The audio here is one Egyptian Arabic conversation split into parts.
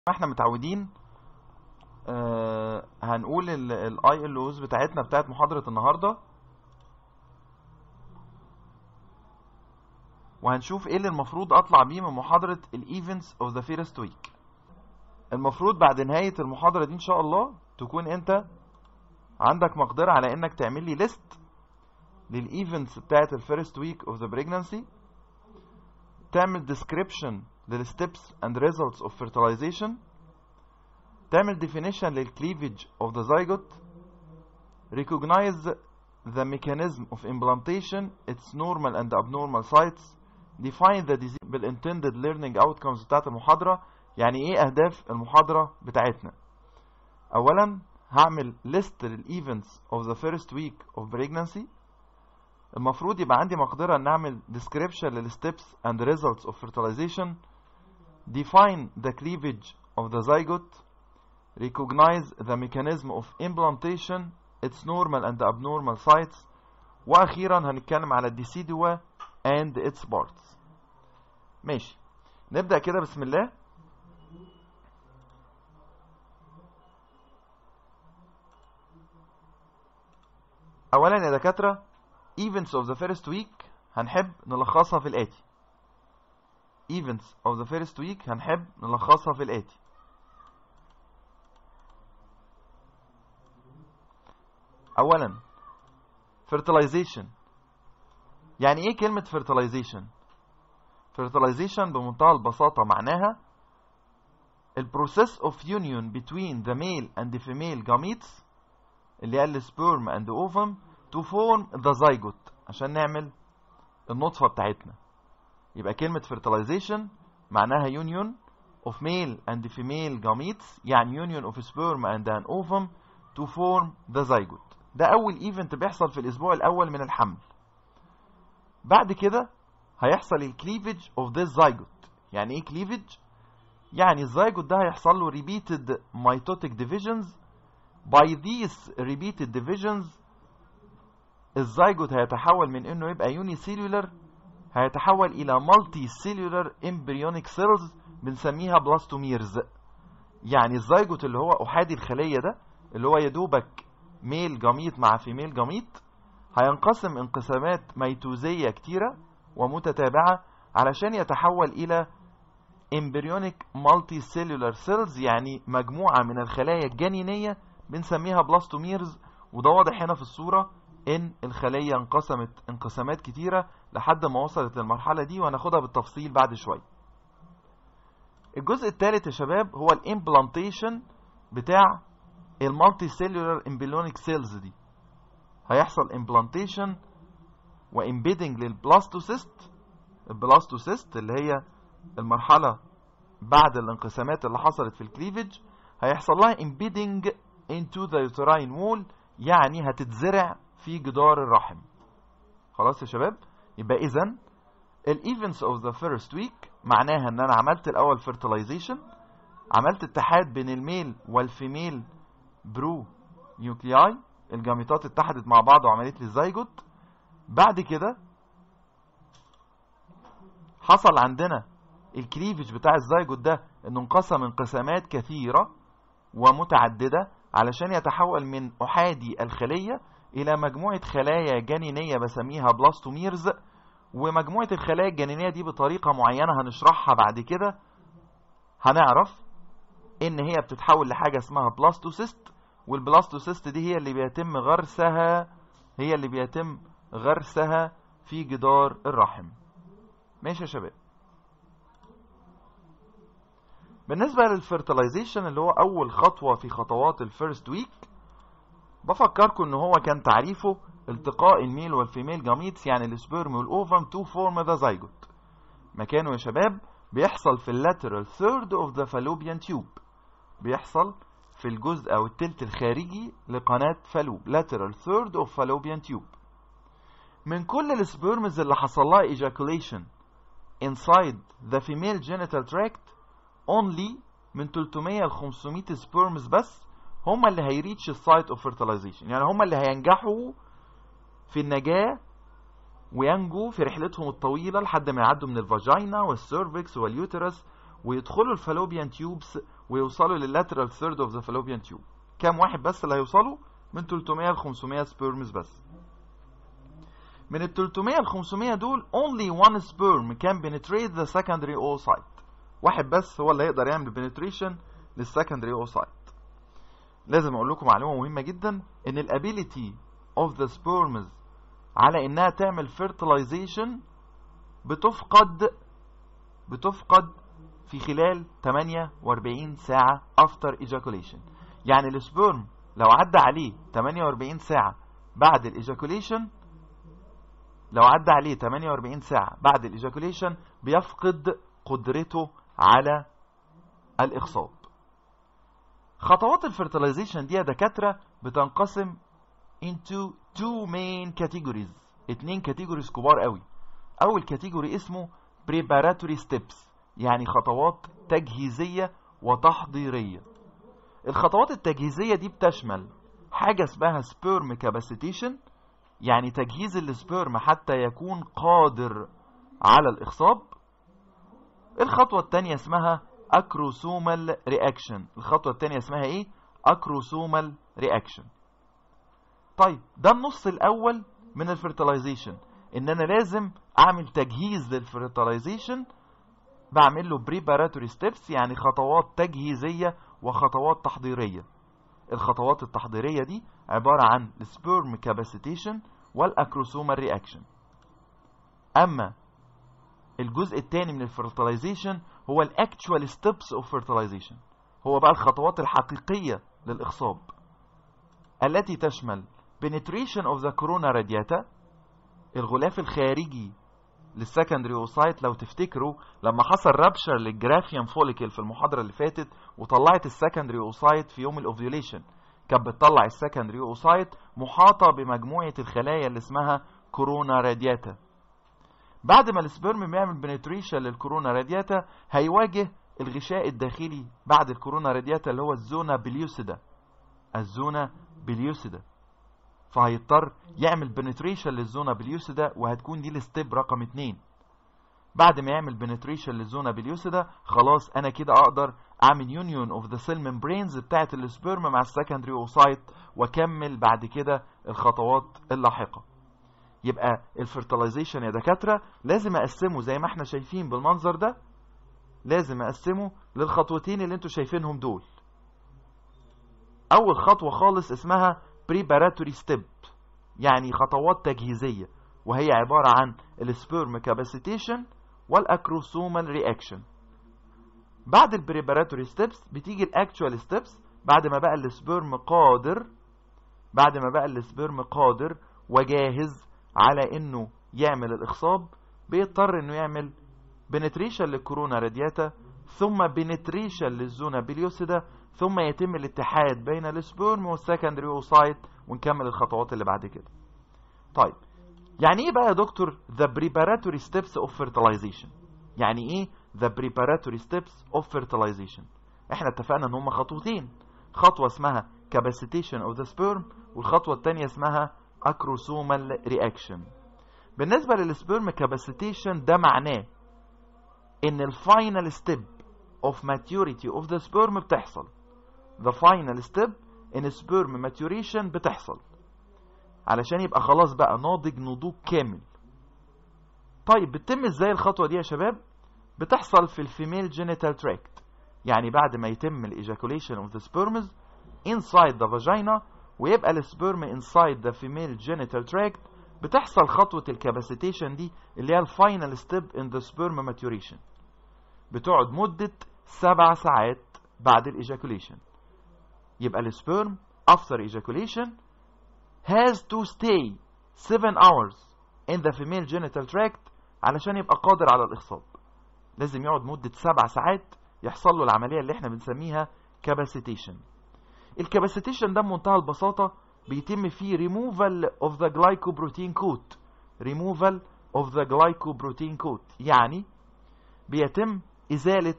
ما احنا متعودين آه هنقول الاي ال اوز بتاعتنا بتاعت محاضرة النهاردة وهنشوف ايه اللي المفروض اطلع بيه من محاضرة الايفنتس اوف ذا فيرست ويك المفروض بعد نهاية المحاضرة دي ان شاء الله تكون انت عندك مقدرة على انك تعمل لي ليست للايفنتس بتاعت الفيرست ويك اوف ذا بريجنانسي تعمل description للsteps and results of fertilization تعمل definition للcleavage of the zygote recognize the mechanism of implantation its normal and abnormal sites define the disease intended learning outcomes بتاعت المحاضرة يعني ايه اهداف المحاضرة بتاعتنا اولا هعمل list للايفنتس of the first week of pregnancy المفروض يبقى عندي مقدرة ان اعمل description للsteps and results of fertilization define the cleavage of the zygote recognize the mechanism of implantation its normal and abnormal sites واخيرا هنتكلم على الديسيدوا and its parts ماشي نبدأ كده بسم الله اولا يا دكاتره events of the first week هنحب نلخصها في الآتي events of the first week هنحب نلخصها في الآتي أولا fertilization يعني إيه كلمة fertilization fertilization بمنتهى البساطة معناها البروسيس of union between the male and the female gametes اللي هي السبرم and the ovum to form the zygote عشان نعمل النطفة بتاعتنا يبقى كلمة fertilization معناها union of male and female gametes يعني union of sperm and an ovum to form the zygote ده أول ايفنت بيحصل في الأسبوع الأول من الحمل بعد كده هيحصل الكليفج of this zygote يعني ايه cleavage؟ يعني الزيجوت ده هيحصل له repeated mitotic divisions by these repeated divisions الزيجوت هيتحول من انه يبقى يوني سيلولر هيتحول الى مالتي سيلولر امبريونيك سيلز بنسميها بلاستوميرز يعني الزيجوت اللي هو احادي الخليه ده اللي هو يدوبك ميل جميط مع فيميل جميط هينقسم انقسامات ميتوزيه كتيره ومتتابعه علشان يتحول الى امبريونيك مالتي سيلولر سيلز يعني مجموعه من الخلايا الجنينيه بنسميها بلاستوميرز وده واضح هنا في الصوره ان الخلية انقسمت انقسامات كتيرة لحد ما وصلت للمرحلة دي وهناخدها بالتفصيل بعد شوية الجزء الثالث يا شباب هو الامبلانتيشن بتاع المالتي سيلولار امبليونيك سيلز دي هيحصل امبلانتيشن وامبيدنج للبلاستوسيست البلاستوسيست اللي هي المرحلة بعد الانقسامات اللي حصلت في الكليفج هيحصل لها امبيدنج into the uterine wall يعني هتتزرع في جدار الرحم خلاص يا شباب يبقى اذا الايفنتس اوف ذا فيرست ويك معناها ان انا عملت الاول فيرتلايزيشن عملت اتحاد بين الميل والفيميل برو نيوكلياي الجاميتات اتحدت مع بعض وعملت لي الزيجوت بعد كده حصل عندنا الكليفج بتاع الزيجوت ده انه انقسم انقسامات كثيره ومتعدده علشان يتحول من احادي الخليه الى مجموعة خلايا جنينية بسميها بلاستوميرز ومجموعة الخلايا الجنينية دي بطريقة معينة هنشرحها بعد كده هنعرف ان هي بتتحول لحاجة اسمها بلاستوسيست والبلاستوسيست دي هي اللي بيتم غرسها هي اللي بيتم غرسها في جدار الرحم ماشي يا شباب بالنسبة للفرتلايزيشن اللي هو اول خطوة في خطوات الفيرست ويك بفكركم ان هو كان تعريفه التقاء الميل والفيميل جاميتس يعني السبرم والاوفم تو فورم ذا زيجوت مكانه يا شباب بيحصل في اللاترال ثيرد اوف ذا فالوبيان تيوب بيحصل في الجزء او التلت الخارجي لقناة فالوب lateral third of fallopian tube من كل السبرمز اللي حصل لها ejaculation inside the female genital tract only من 300 ل 500 سبرمز بس هم اللي هيريتش السايت اوف فيرتلايزيشن يعني هم اللي هينجحوا في النجاة وينجوا في رحلتهم الطويلة لحد ما يعدوا من الفاجينا والسيرفكس واليوترس ويدخلوا الفالوبيان تيوبس ويوصلوا لللاترال ثيرد اوف ذا فالوبيان تيوب كام واحد بس اللي هيوصلوا من 300 ل 500 سبيرمز بس من ال 300 ل 500 دول only one sperm can penetrate the secondary oocyte واحد بس هو اللي هيقدر يعمل penetration للسكندري oocyte لازم اقول لكم معلومه مهمه جدا ان الابيليتي of the sperms على انها تعمل fertilization بتفقد بتفقد في خلال 48 ساعة after ejaculation يعني السبرم لو عدى عليه 48 ساعة بعد الايجاكوليشن لو عدى عليه 48 ساعة بعد الايجاكوليشن بيفقد قدرته على الاخصاب خطوات الفرتلايزيشن دي يا دكاترة بتنقسم into two main categories اتنين كاتيجوريز كبار قوي اول كاتيجوري اسمه preparatory steps يعني خطوات تجهيزية وتحضيرية الخطوات التجهيزية دي بتشمل حاجة اسمها sperm capacitation يعني تجهيز السبيرم حتى يكون قادر على الإخصاب الخطوة التانية اسمها acrosomal reaction الخطوة التانية اسمها ايه acrosomal reaction طيب ده النص الأول من الفرتلايزيشن ان انا لازم اعمل تجهيز للفرتلايزيشن بعمل له preparatory steps يعني خطوات تجهيزية وخطوات تحضيرية الخطوات التحضيرية دي عبارة عن السبيرم كاباسيتيشن والاكروسومال رياكشن اما الجزء الثاني من الفرتلايزيشن هو الاكتشوال ستيبس اوف fertilization هو بقى الخطوات الحقيقية للإخصاب التي تشمل penetration of the corona radiata الغلاف الخارجي للسكندري اوسايت لو تفتكروا لما حصل رابشر للجرافيان فوليكل في المحاضرة اللي فاتت وطلعت السكندري اوسايت في يوم الاوفيوليشن كانت بتطلع السكندري اوسايت محاطة بمجموعة الخلايا اللي اسمها كورونا رادياتا بعد ما السبرم بيعمل بنتريشن للكورونا رادياتا هيواجه الغشاء الداخلي بعد الكورونا رادياتا اللي هو الزونا بليوسيدا الزونا بليوسيدا فهيضطر يعمل بنتريشن للزونا بليوسيدا وهتكون دي الستيب رقم اتنين بعد ما يعمل بنتريشن للزونا بليوسيدا خلاص انا كده اقدر اعمل يونيون اوف ذا سيل ممبرينز بتاعه السبرم مع السكندري اوسايت واكمل بعد كده الخطوات اللاحقه يبقى الفرتلايزيشن يا دكاتره لازم اقسمه زي ما احنا شايفين بالمنظر ده لازم اقسمه للخطوتين اللي انتوا شايفينهم دول اول خطوه خالص اسمها preparatory step يعني خطوات تجهيزيه وهي عباره عن السبيرم كاباسيتيشن والاكروسومال رياكشن بعد البريباراتوري ستيبس بتيجي الاكتوال ستيبس بعد ما بقى السبيرم قادر بعد ما بقى السبيرم قادر وجاهز على انه يعمل الاخصاب بيضطر انه يعمل بنتريشن للكورونا رادياتا ثم بنتريشن للزونا بليوسيدا ثم يتم الاتحاد بين السبيرم والسكندري اوسايت ونكمل الخطوات اللي بعد كده طيب يعني ايه بقى يا دكتور the preparatory steps of fertilization يعني ايه the preparatory steps of fertilization احنا اتفقنا ان هم خطوتين خطوة اسمها capacitation of the sperm والخطوة التانية اسمها acrosomal reaction بالنسبة للسبيرم capacitation ده معناه ان الفاينل ستيب of maturity of the sperm بتحصل the final step in sperm maturation بتحصل علشان يبقى خلاص بقى ناضج نضوج كامل طيب بتتم ازاي الخطوة دي يا شباب بتحصل في الفيميل جينيتال تراكت يعني بعد ما يتم الايجاكوليشن اوف ذا سبيرمز inside the vagina ويبقى السبيرم inside the female genital tract بتحصل خطوة الكاباسيتيشن دي اللي هي الفاينل ستيب in the sperm maturation بتقعد مدة سبع ساعات بعد الايجاكوليشن يبقى السبيرم after ejaculation has to stay 7 hours in the female genital tract علشان يبقى قادر على الإخصاب لازم يقعد مدة سبع ساعات يحصل له العملية اللي احنا بنسميها كاباسيتيشن الكاباسيتيشن ده بمنتهى البساطة بيتم فيه removal of the glycoprotein coat removal of the glycoprotein coat يعني بيتم إزالة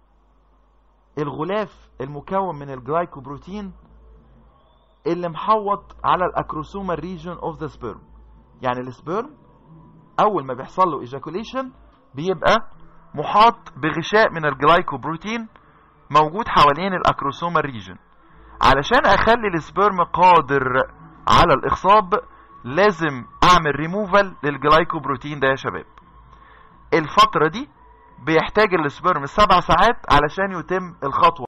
الغلاف المكون من الجلايكوبروتين اللي محوط على الاكروسومال ريجن اوف ذا سبيرم يعني السبيرم اول ما بيحصل له ايجاكوليشن بيبقى محاط بغشاء من الجلايكوبروتين موجود حوالين الاكروسومال ريجن علشان اخلي السبرم قادر على الاخصاب لازم اعمل ريموفال للجلايكوبروتين ده يا شباب الفترة دي بيحتاج السبرم سبع ساعات علشان يتم الخطوة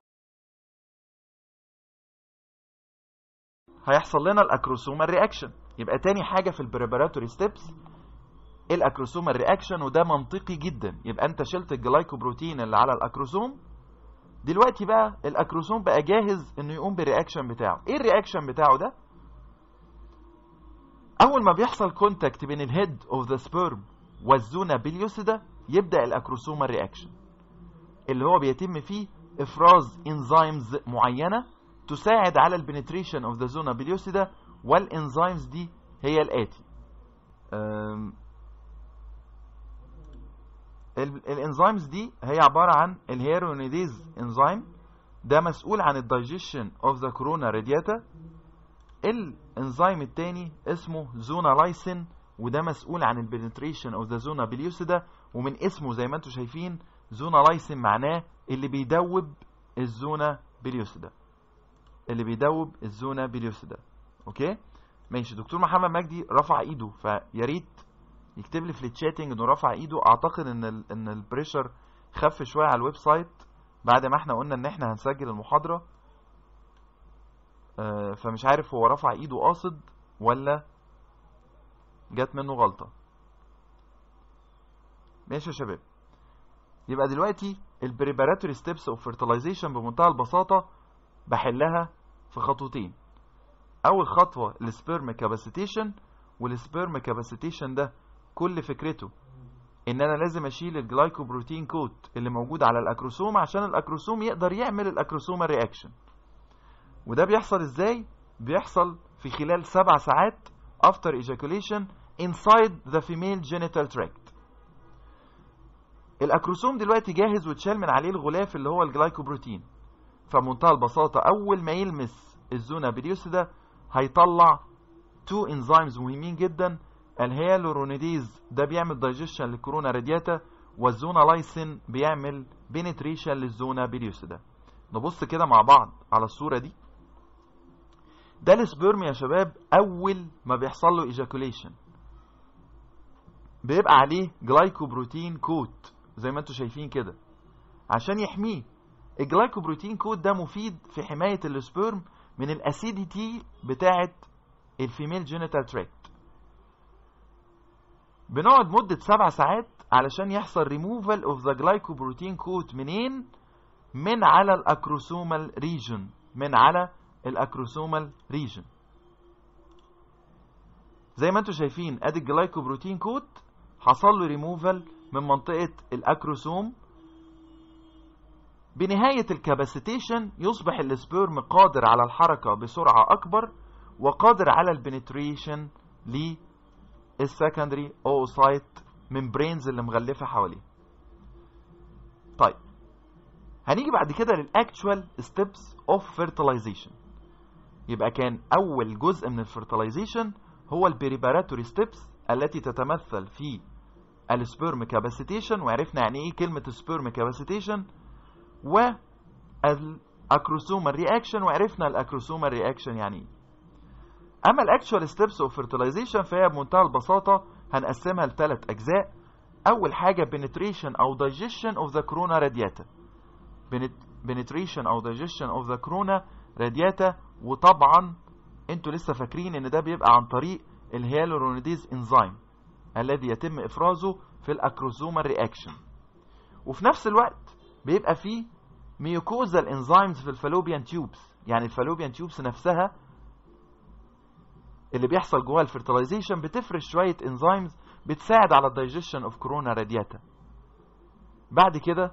هيحصل لنا الاكروسومال رياكشن يبقى تاني حاجة في البريباراتوري ستيبس الاكروسومال رياكشن وده منطقي جدا يبقى انت شلت الجلايكوبروتين اللي على الاكروسوم دلوقتي بقى الاكروسوم بقى جاهز انه يقوم بالرياكشن بتاعه ايه الرياكشن بتاعه ده اول ما بيحصل كونتاكت بين الهيد اوف ذا سبيرم والزونا بليوسيدا يبدا الاكروسومال رياكشن اللي هو بيتم فيه افراز انزيمز معينه تساعد على البنتريشن اوف ذا زونا بليوسيدا والانزيمز دي هي الاتي الانزيمز دي هي عباره عن الهيرونيديز انزيم ده مسؤول عن الدايجيشن اوف ذا كورونا رادياتا الانزيم التاني اسمه زونا لايسين وده مسؤول عن البنتريشن اوف ذا زونا بليوسيدا ومن اسمه زي ما انتم شايفين زونا لايسين معناه اللي بيدوب الزونا بليوسيدا اللي بيدوب الزونا بليوسيدا اوكي ماشي دكتور محمد مجدي رفع ايده فيا ريت يكتب لي في التشاتنج انه رفع ايده اعتقد ان ال ان البريشر خف شويه على الويب سايت بعد ما احنا قلنا ان احنا هنسجل المحاضره آه فمش عارف هو رفع ايده قاصد ولا جت منه غلطه ماشي يا شباب يبقى دلوقتي البريباراتوري ستيبس اوف فيرتلايزيشن بمنتهى البساطه بحلها في خطوتين اول خطوه السبيرم كاباسيتيشن والسبيرم كاباسيتيشن ده كل فكرته ان انا لازم اشيل الجلايكوبروتين كوت اللي موجود على الاكروسوم عشان الاكروسوم يقدر يعمل الاكروسوما رياكشن وده بيحصل ازاي بيحصل في خلال سبع ساعات after ejaculation inside the female genital tract الاكروسوم دلوقتي جاهز واتشال من عليه الغلاف اللي هو الجلايكوبروتين فمنتهى البساطة اول ما يلمس الزونا بليوسيدا هيطلع تو انزيمز مهمين جدا الهيالورونيديز ده بيعمل دايجيشن للكورونا رادياتا والزونا لايسين بيعمل بينتريشن للزونا بليوسيدا نبص كده مع بعض على الصورة دي ده السبرم يا شباب اول ما بيحصل له ايجاكوليشن بيبقى عليه جلايكوبروتين كوت زي ما انتم شايفين كده عشان يحميه الجلايكوبروتين كوت ده مفيد في حماية السبرم من الاسيديتي بتاعة الفيميل جينيتال تراكت بنقعد مدة سبع ساعات علشان يحصل ريموفال اوف ذا جلايكوبروتين كوت منين من على الاكروسومال ريجن من على الاكروسومال ريجن زي ما انتم شايفين ادي الجلايكوبروتين كوت حصل له ريموفال من منطقة الاكروسوم بنهاية الكاباسيتيشن يصبح السبيرم قادر على الحركة بسرعة أكبر وقادر على البنتريشن للسكندري اوسايت ممبرينز اللي مغلفة حواليه طيب هنيجي بعد كده للاكتشوال ستيبس اوف فيرتلايزيشن يبقى كان اول جزء من الفيرتلايزيشن هو البريباراتوري ستيبس التي تتمثل في السبيرم كاباسيتيشن وعرفنا يعني ايه كلمة سبيرم كاباسيتيشن والاكروسومال رياكشن وعرفنا الاكروسومال رياكشن يعني ايه اما الاكتشوال ستيبس اوف فيرتلايزيشن فهي بمنتهى البساطه هنقسمها لثلاث اجزاء اول حاجه penetration او digestion of the corona radiata penetration او digestion of the corona radiata وطبعا انتوا لسه فاكرين ان ده بيبقى عن طريق الهيالورونيديز انزيم الذي يتم افرازه في الاكروسومال رياكشن وفي نفس الوقت بيبقى فيه ميوكوزال انزيمز في الفالوبيان تيوبس يعني الفالوبيان تيوبس نفسها اللي بيحصل جواها الفيرتلايزيشن بتفرش شويه انزيمز بتساعد على الدايجيشن اوف كورونا رادياتا بعد كده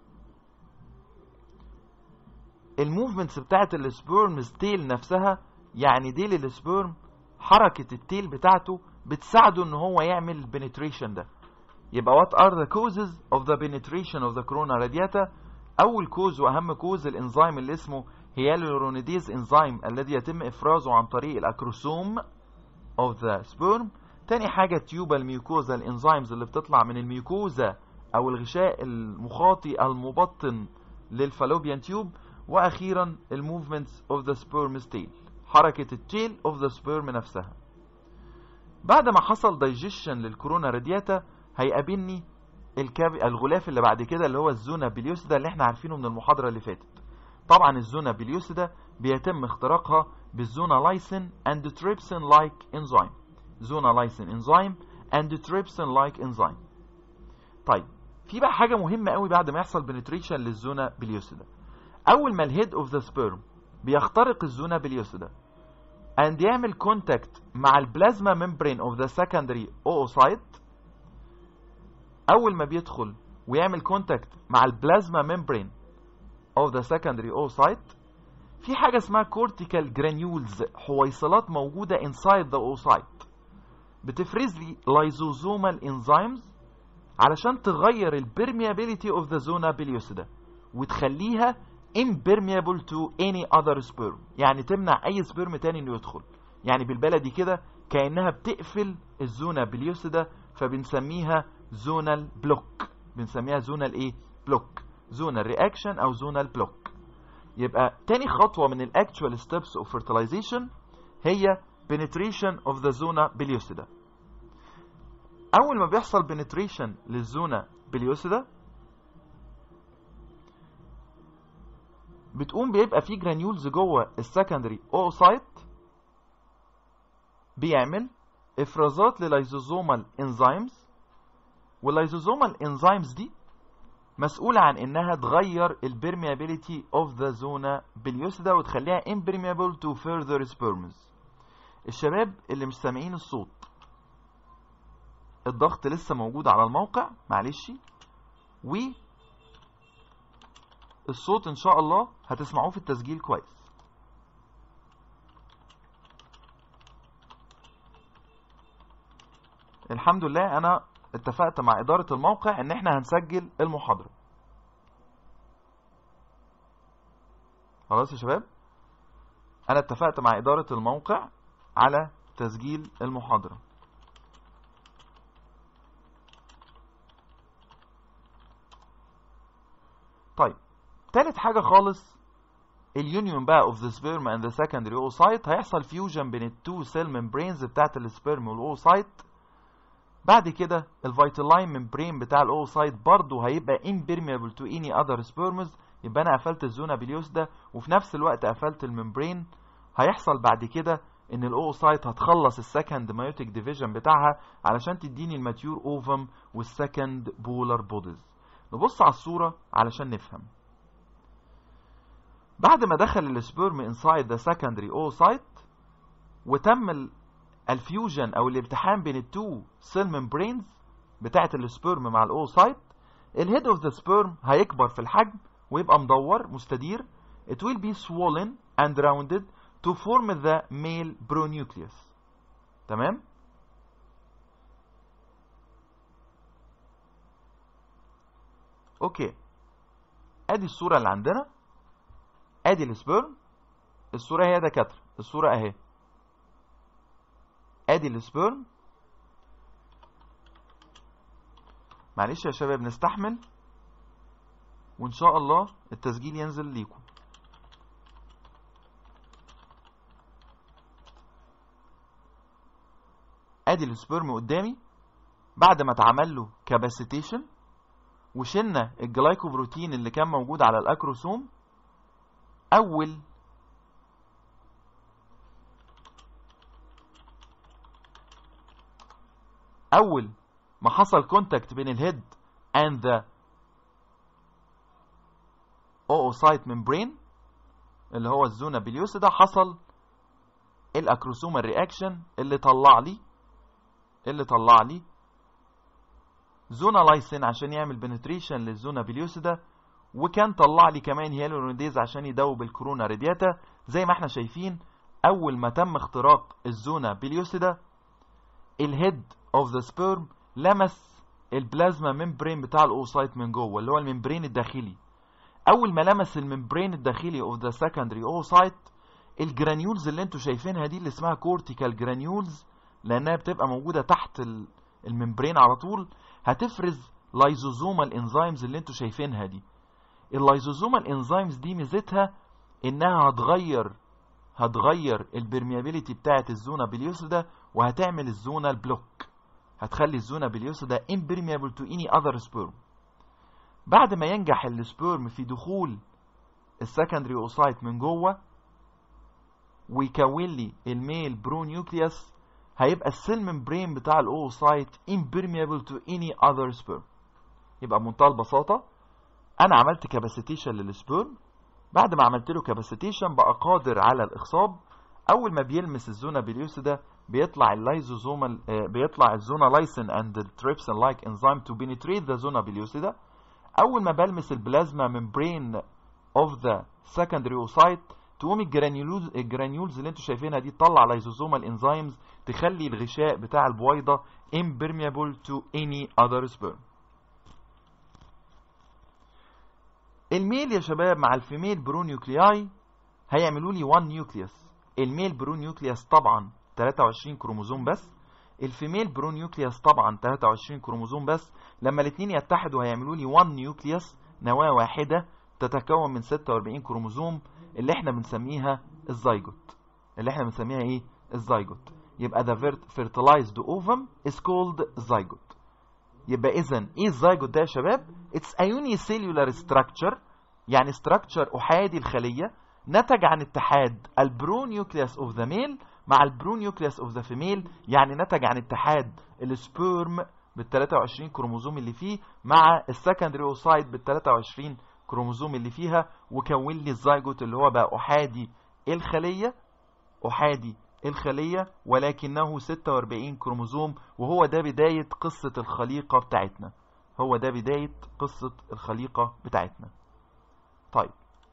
الموفمنتس بتاعت السبيرم ستيل نفسها يعني ديل السبيرم حركة التيل بتاعته بتساعده ان هو يعمل البنتريشن ده يبقى what are the causes of the penetration of the corona radiata اول كوز واهم كوز الانزيم اللي اسمه هيالورونيديز انزيم الذي يتم افرازه عن طريق الاكروسوم of the sperm تاني حاجة تيوبال ميوكوزا الانزيمز اللي بتطلع من الميوكوزا او الغشاء المخاطي المبطن للفالوبيان تيوب واخيرا الموفمنتس اوف ذا سبيرم ستيل حركه التيل اوف ذا سبيرم نفسها بعد ما حصل دايجيشن للكورونا رادياتا هيقابلني الكاب... الغلاف اللي بعد كده اللي هو الزونا بليوسيدا اللي احنا عارفينه من المحاضره اللي فاتت طبعا الزونا بليوسيدا بيتم اختراقها بالزونا لايسين اند تريبسين لايك انزيم زونا لايسين انزيم اند تريبسين لايك انزيم طيب في بقى حاجه مهمه قوي بعد ما يحصل بنتريشن للزونا بليوسيدا اول ما الهيد اوف ذا سبيرم بيخترق الزونا بليوسيدا and يعمل كونتاكت مع البلازما ممبرين اوف ذا secondary oocyte اول ما بيدخل ويعمل كونتاكت مع البلازما ممبرين اوف ذا secondary oocyte في حاجه اسمها كورتيكال جرانيولز حويصلات موجوده inside the oocyte بتفرز لي لايزوزومال انزيمز علشان تغير البرميابيليتي اوف ذا زونا بليوسيدا وتخليها impermeable to any other sperm يعني تمنع اي سبيرم تاني انه يدخل يعني بالبلدي كده كانها بتقفل الزونا بليوسيدا فبنسميها زونال بلوك بنسميها زونال ايه بلوك زونال رياكشن او زونال بلوك يبقى تاني خطوه من الاكتوال ستيبس اوف fertilization هي penetration of the zona بليوسيدا اول ما بيحصل penetration للزونا بليوسيدا بتقوم بيبقى في جرانيولز جوه السكندري اوسايت بيعمل افرازات للايزوزومال انزيمز واللايزوزومال انزيمز دي مسؤولة عن انها تغير البرميابيليتي اوف ذا زونا بليوسيدا وتخليها impermeable to further sperms الشباب اللي مش سامعين الصوت الضغط لسه موجود على الموقع معلش و الصوت ان شاء الله هتسمعوه في التسجيل كويس الحمد لله انا اتفقت مع ادارة الموقع ان احنا هنسجل المحاضرة خلاص يا شباب انا اتفقت مع ادارة الموقع على تسجيل المحاضرة طيب تالت حاجة خالص اليونيون بقى اوف ذا سبيرم اند ذا سكندري اوسايت هيحصل فيوجن بين التو سيل ممبرينز بتاعت السبيرم والاوسايت بعد كده الفيتالاين ممبرين بتاع الاوسايت برضه هيبقى impermeable to any other sperms يبقى انا قفلت الزونا بليوس ده وفي نفس الوقت قفلت الممبرين هيحصل بعد كده ان الاوسايت هتخلص السكند مايوتيك ديفيجن بتاعها علشان تديني الماتيور اوفم والسكند بولر بوديز نبص على الصورة علشان نفهم بعد ما دخل السبيرم انسايد ذا سكندري اوسايت وتم الفيوجن او الالتحام بين التو سيل ممبرينز بتاعه السبيرم مع الاوسايت الهيد اوف ذا سبيرم هيكبر في الحجم ويبقى مدور مستدير it will be swollen and rounded to form the male pronucleus تمام اوكي ادي الصوره اللي عندنا ادي السبيرم الصوره هي دكاتره الصوره اهي ادي السبيرم معلش يا شباب نستحمل وان شاء الله التسجيل ينزل ليكم ادي السبيرم قدامي بعد ما اتعمل له كاباسيتيشن وشلنا الجلايكوبروتين اللي كان موجود على الاكروسوم اول اول ما حصل كونتاكت بين الهيد and the oocyte membrane اللي هو الزونا بليوسيدا حصل الاكروسومال رياكشن اللي طلع لي اللي طلع لي زونا لايسين عشان يعمل بنتريشن للزونا بليوسيدا وكان طلع لي كمان هيالورونيديز عشان يدوب الكورونا رادياتا زي ما احنا شايفين اول ما تم اختراق الزونا بليوسيدا الهيد اوف ذا سبيرم لمس البلازما ممبرين بتاع الاوسايت من جوه اللي هو الممبرين الداخلي اول ما لمس الممبرين الداخلي اوف ذا سكندري اوسايت الجرانيولز اللي انتوا شايفينها دي اللي اسمها كورتيكال جرانيولز لانها بتبقى موجوده تحت الممبرين على طول هتفرز لايزوزومال انزيمز اللي انتوا شايفينها دي اللايزوزومال انزيمز دي ميزتها انها هتغير هتغير البرميابيليتي بتاعه الزونه بليوسيدا وهتعمل الزونه البلوك هتخلي الزونه بليوسيدا impermeable to any other sperm بعد ما ينجح السبيرم في دخول السكندري اوسايت من جوه ويكون لي الميل برو نيوكليوس هيبقى السيل ممبرين بتاع الاوسايت impermeable to any other sperm يبقى بمنتهى البساطه انا عملت كاباسيتيشن للسبيرم بعد ما عملت له كاباسيتيشن بقى قادر على الاخصاب اول ما بيلمس الزونه بليوسيدا بيطلع اللايزوزومال بيطلع الزونا لايسن اند التريبسين لايك انزيم تو بينتريت ذا زونا بليوسيدا اول ما بلمس البلازما ممبرين اوف ذا سكندري اوسايت تقوم الجرانيولز الجرانيولز اللي انتوا شايفينها دي تطلع لايزوزومال انزيمز تخلي الغشاء بتاع البويضه impermeable to any other sperm الميل يا شباب مع الفيميل برو نيوكلياي هيعملوا لي 1 نيوكليوس الميل برو نيوكليوس طبعا 23 كروموزوم بس الفيميل برو نيوكليوس طبعا 23 كروموزوم بس لما الاثنين يتحدوا هيعملوا لي 1 نيوكليوس نواه واحده تتكون من 46 كروموزوم اللي احنا بنسميها الزيجوت اللي احنا بنسميها ايه الزيجوت يبقى the fertilized ovum is called zygote يبقى اذا ايه الزيجوت ده يا شباب it's a unicellular structure يعني structure احادي الخليه نتج عن اتحاد البرو نيوكليوس اوف ذا ميل مع البرو نيوكليوس اوف ذا فيميل يعني نتج عن اتحاد السبيرم بال 23 كروموزوم اللي فيه مع السكندري اوسايد بال 23 كروموزوم اللي فيها وكون لي الزيجوت اللي هو بقى احادي الخليه احادي الخليه ولكنه 46 كروموزوم وهو ده بدايه قصه الخليقه بتاعتنا هو ده بدايه قصه الخليقه بتاعتنا طيب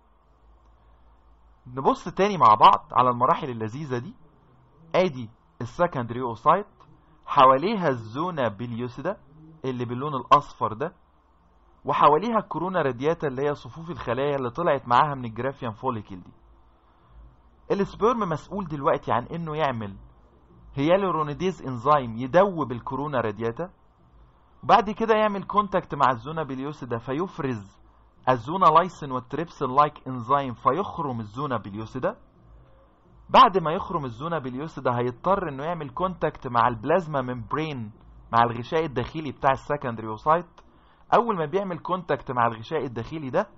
نبص تاني مع بعض على المراحل اللذيذه دي ادي السكندري اوسايت حواليها الزونا بليوسيدا اللي باللون الاصفر ده وحواليها الكورونا رادياتا اللي هي صفوف الخلايا اللي طلعت معاها من الجرافيان فوليكل دي السبيرم مسؤول دلوقتي عن انه يعمل هيالورونيديز انزيم يدوب الكورونا رادياتا وبعد كده يعمل كونتاكت مع الزونا بليوسيدا فيفرز الزونا لايسن والتريبسين لايك انزيم فيخرم الزونا بليوسيدا بعد ما يخرم الزونا بليوسيدا هيضطر انه يعمل كونتاكت مع البلازما ممبرين مع الغشاء الداخلي بتاع السكندري اوسايت اول ما بيعمل كونتاكت مع الغشاء الداخلي ده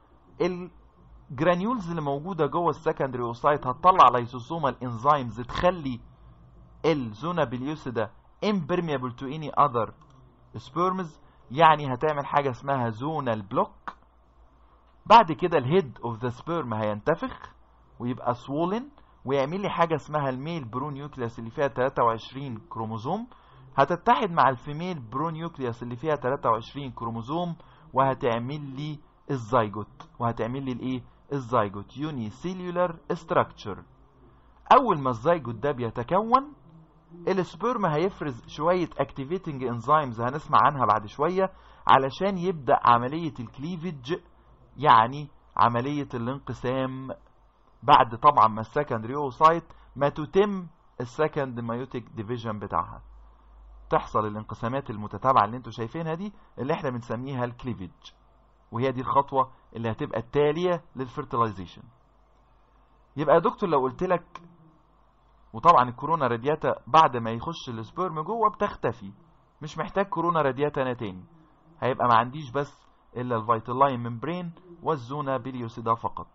الجرانيولز اللي موجوده جوه السكندري اوسايت هتطلع لايزوزومال انزيمز تخلي الزونا بليوسيدا impermeable to any other sperms يعني هتعمل حاجه اسمها زونال بلوك بعد كده الهيد اوف ذا سبيرم هينتفخ ويبقى swollen ويعمل لي حاجه اسمها الميل برو نيوكليوس اللي فيها 23 كروموزوم هتتحد مع الفيميل برو نيوكليوس اللي فيها 23 كروموزوم وهتعمل لي الزيجوت وهتعمل لي الايه الزيجوت يوني سيلولار ستراكشر اول ما الزيجوت ده بيتكون السبيرم هيفرز شويه اكتيفيتنج انزيمز هنسمع عنها بعد شويه علشان يبدا عمليه الكليفج يعني عمليه الانقسام بعد طبعا ما السكندري اوسايت ما تتم السكند مايوتيك ديفيجن بتاعها تحصل الانقسامات المتتابعه اللي انتوا شايفينها دي اللي احنا بنسميها الكليفج وهي دي الخطوه اللي هتبقى التاليه للفيرتلايزيشن يبقى يا دكتور لو قلت لك وطبعا الكورونا رادياتا بعد ما يخش السبيرم جوه بتختفي مش محتاج كورونا رادياتا انا تاني هيبقى ما عنديش بس الا الفيتالاين ممبرين والزونا بليوسيدا فقط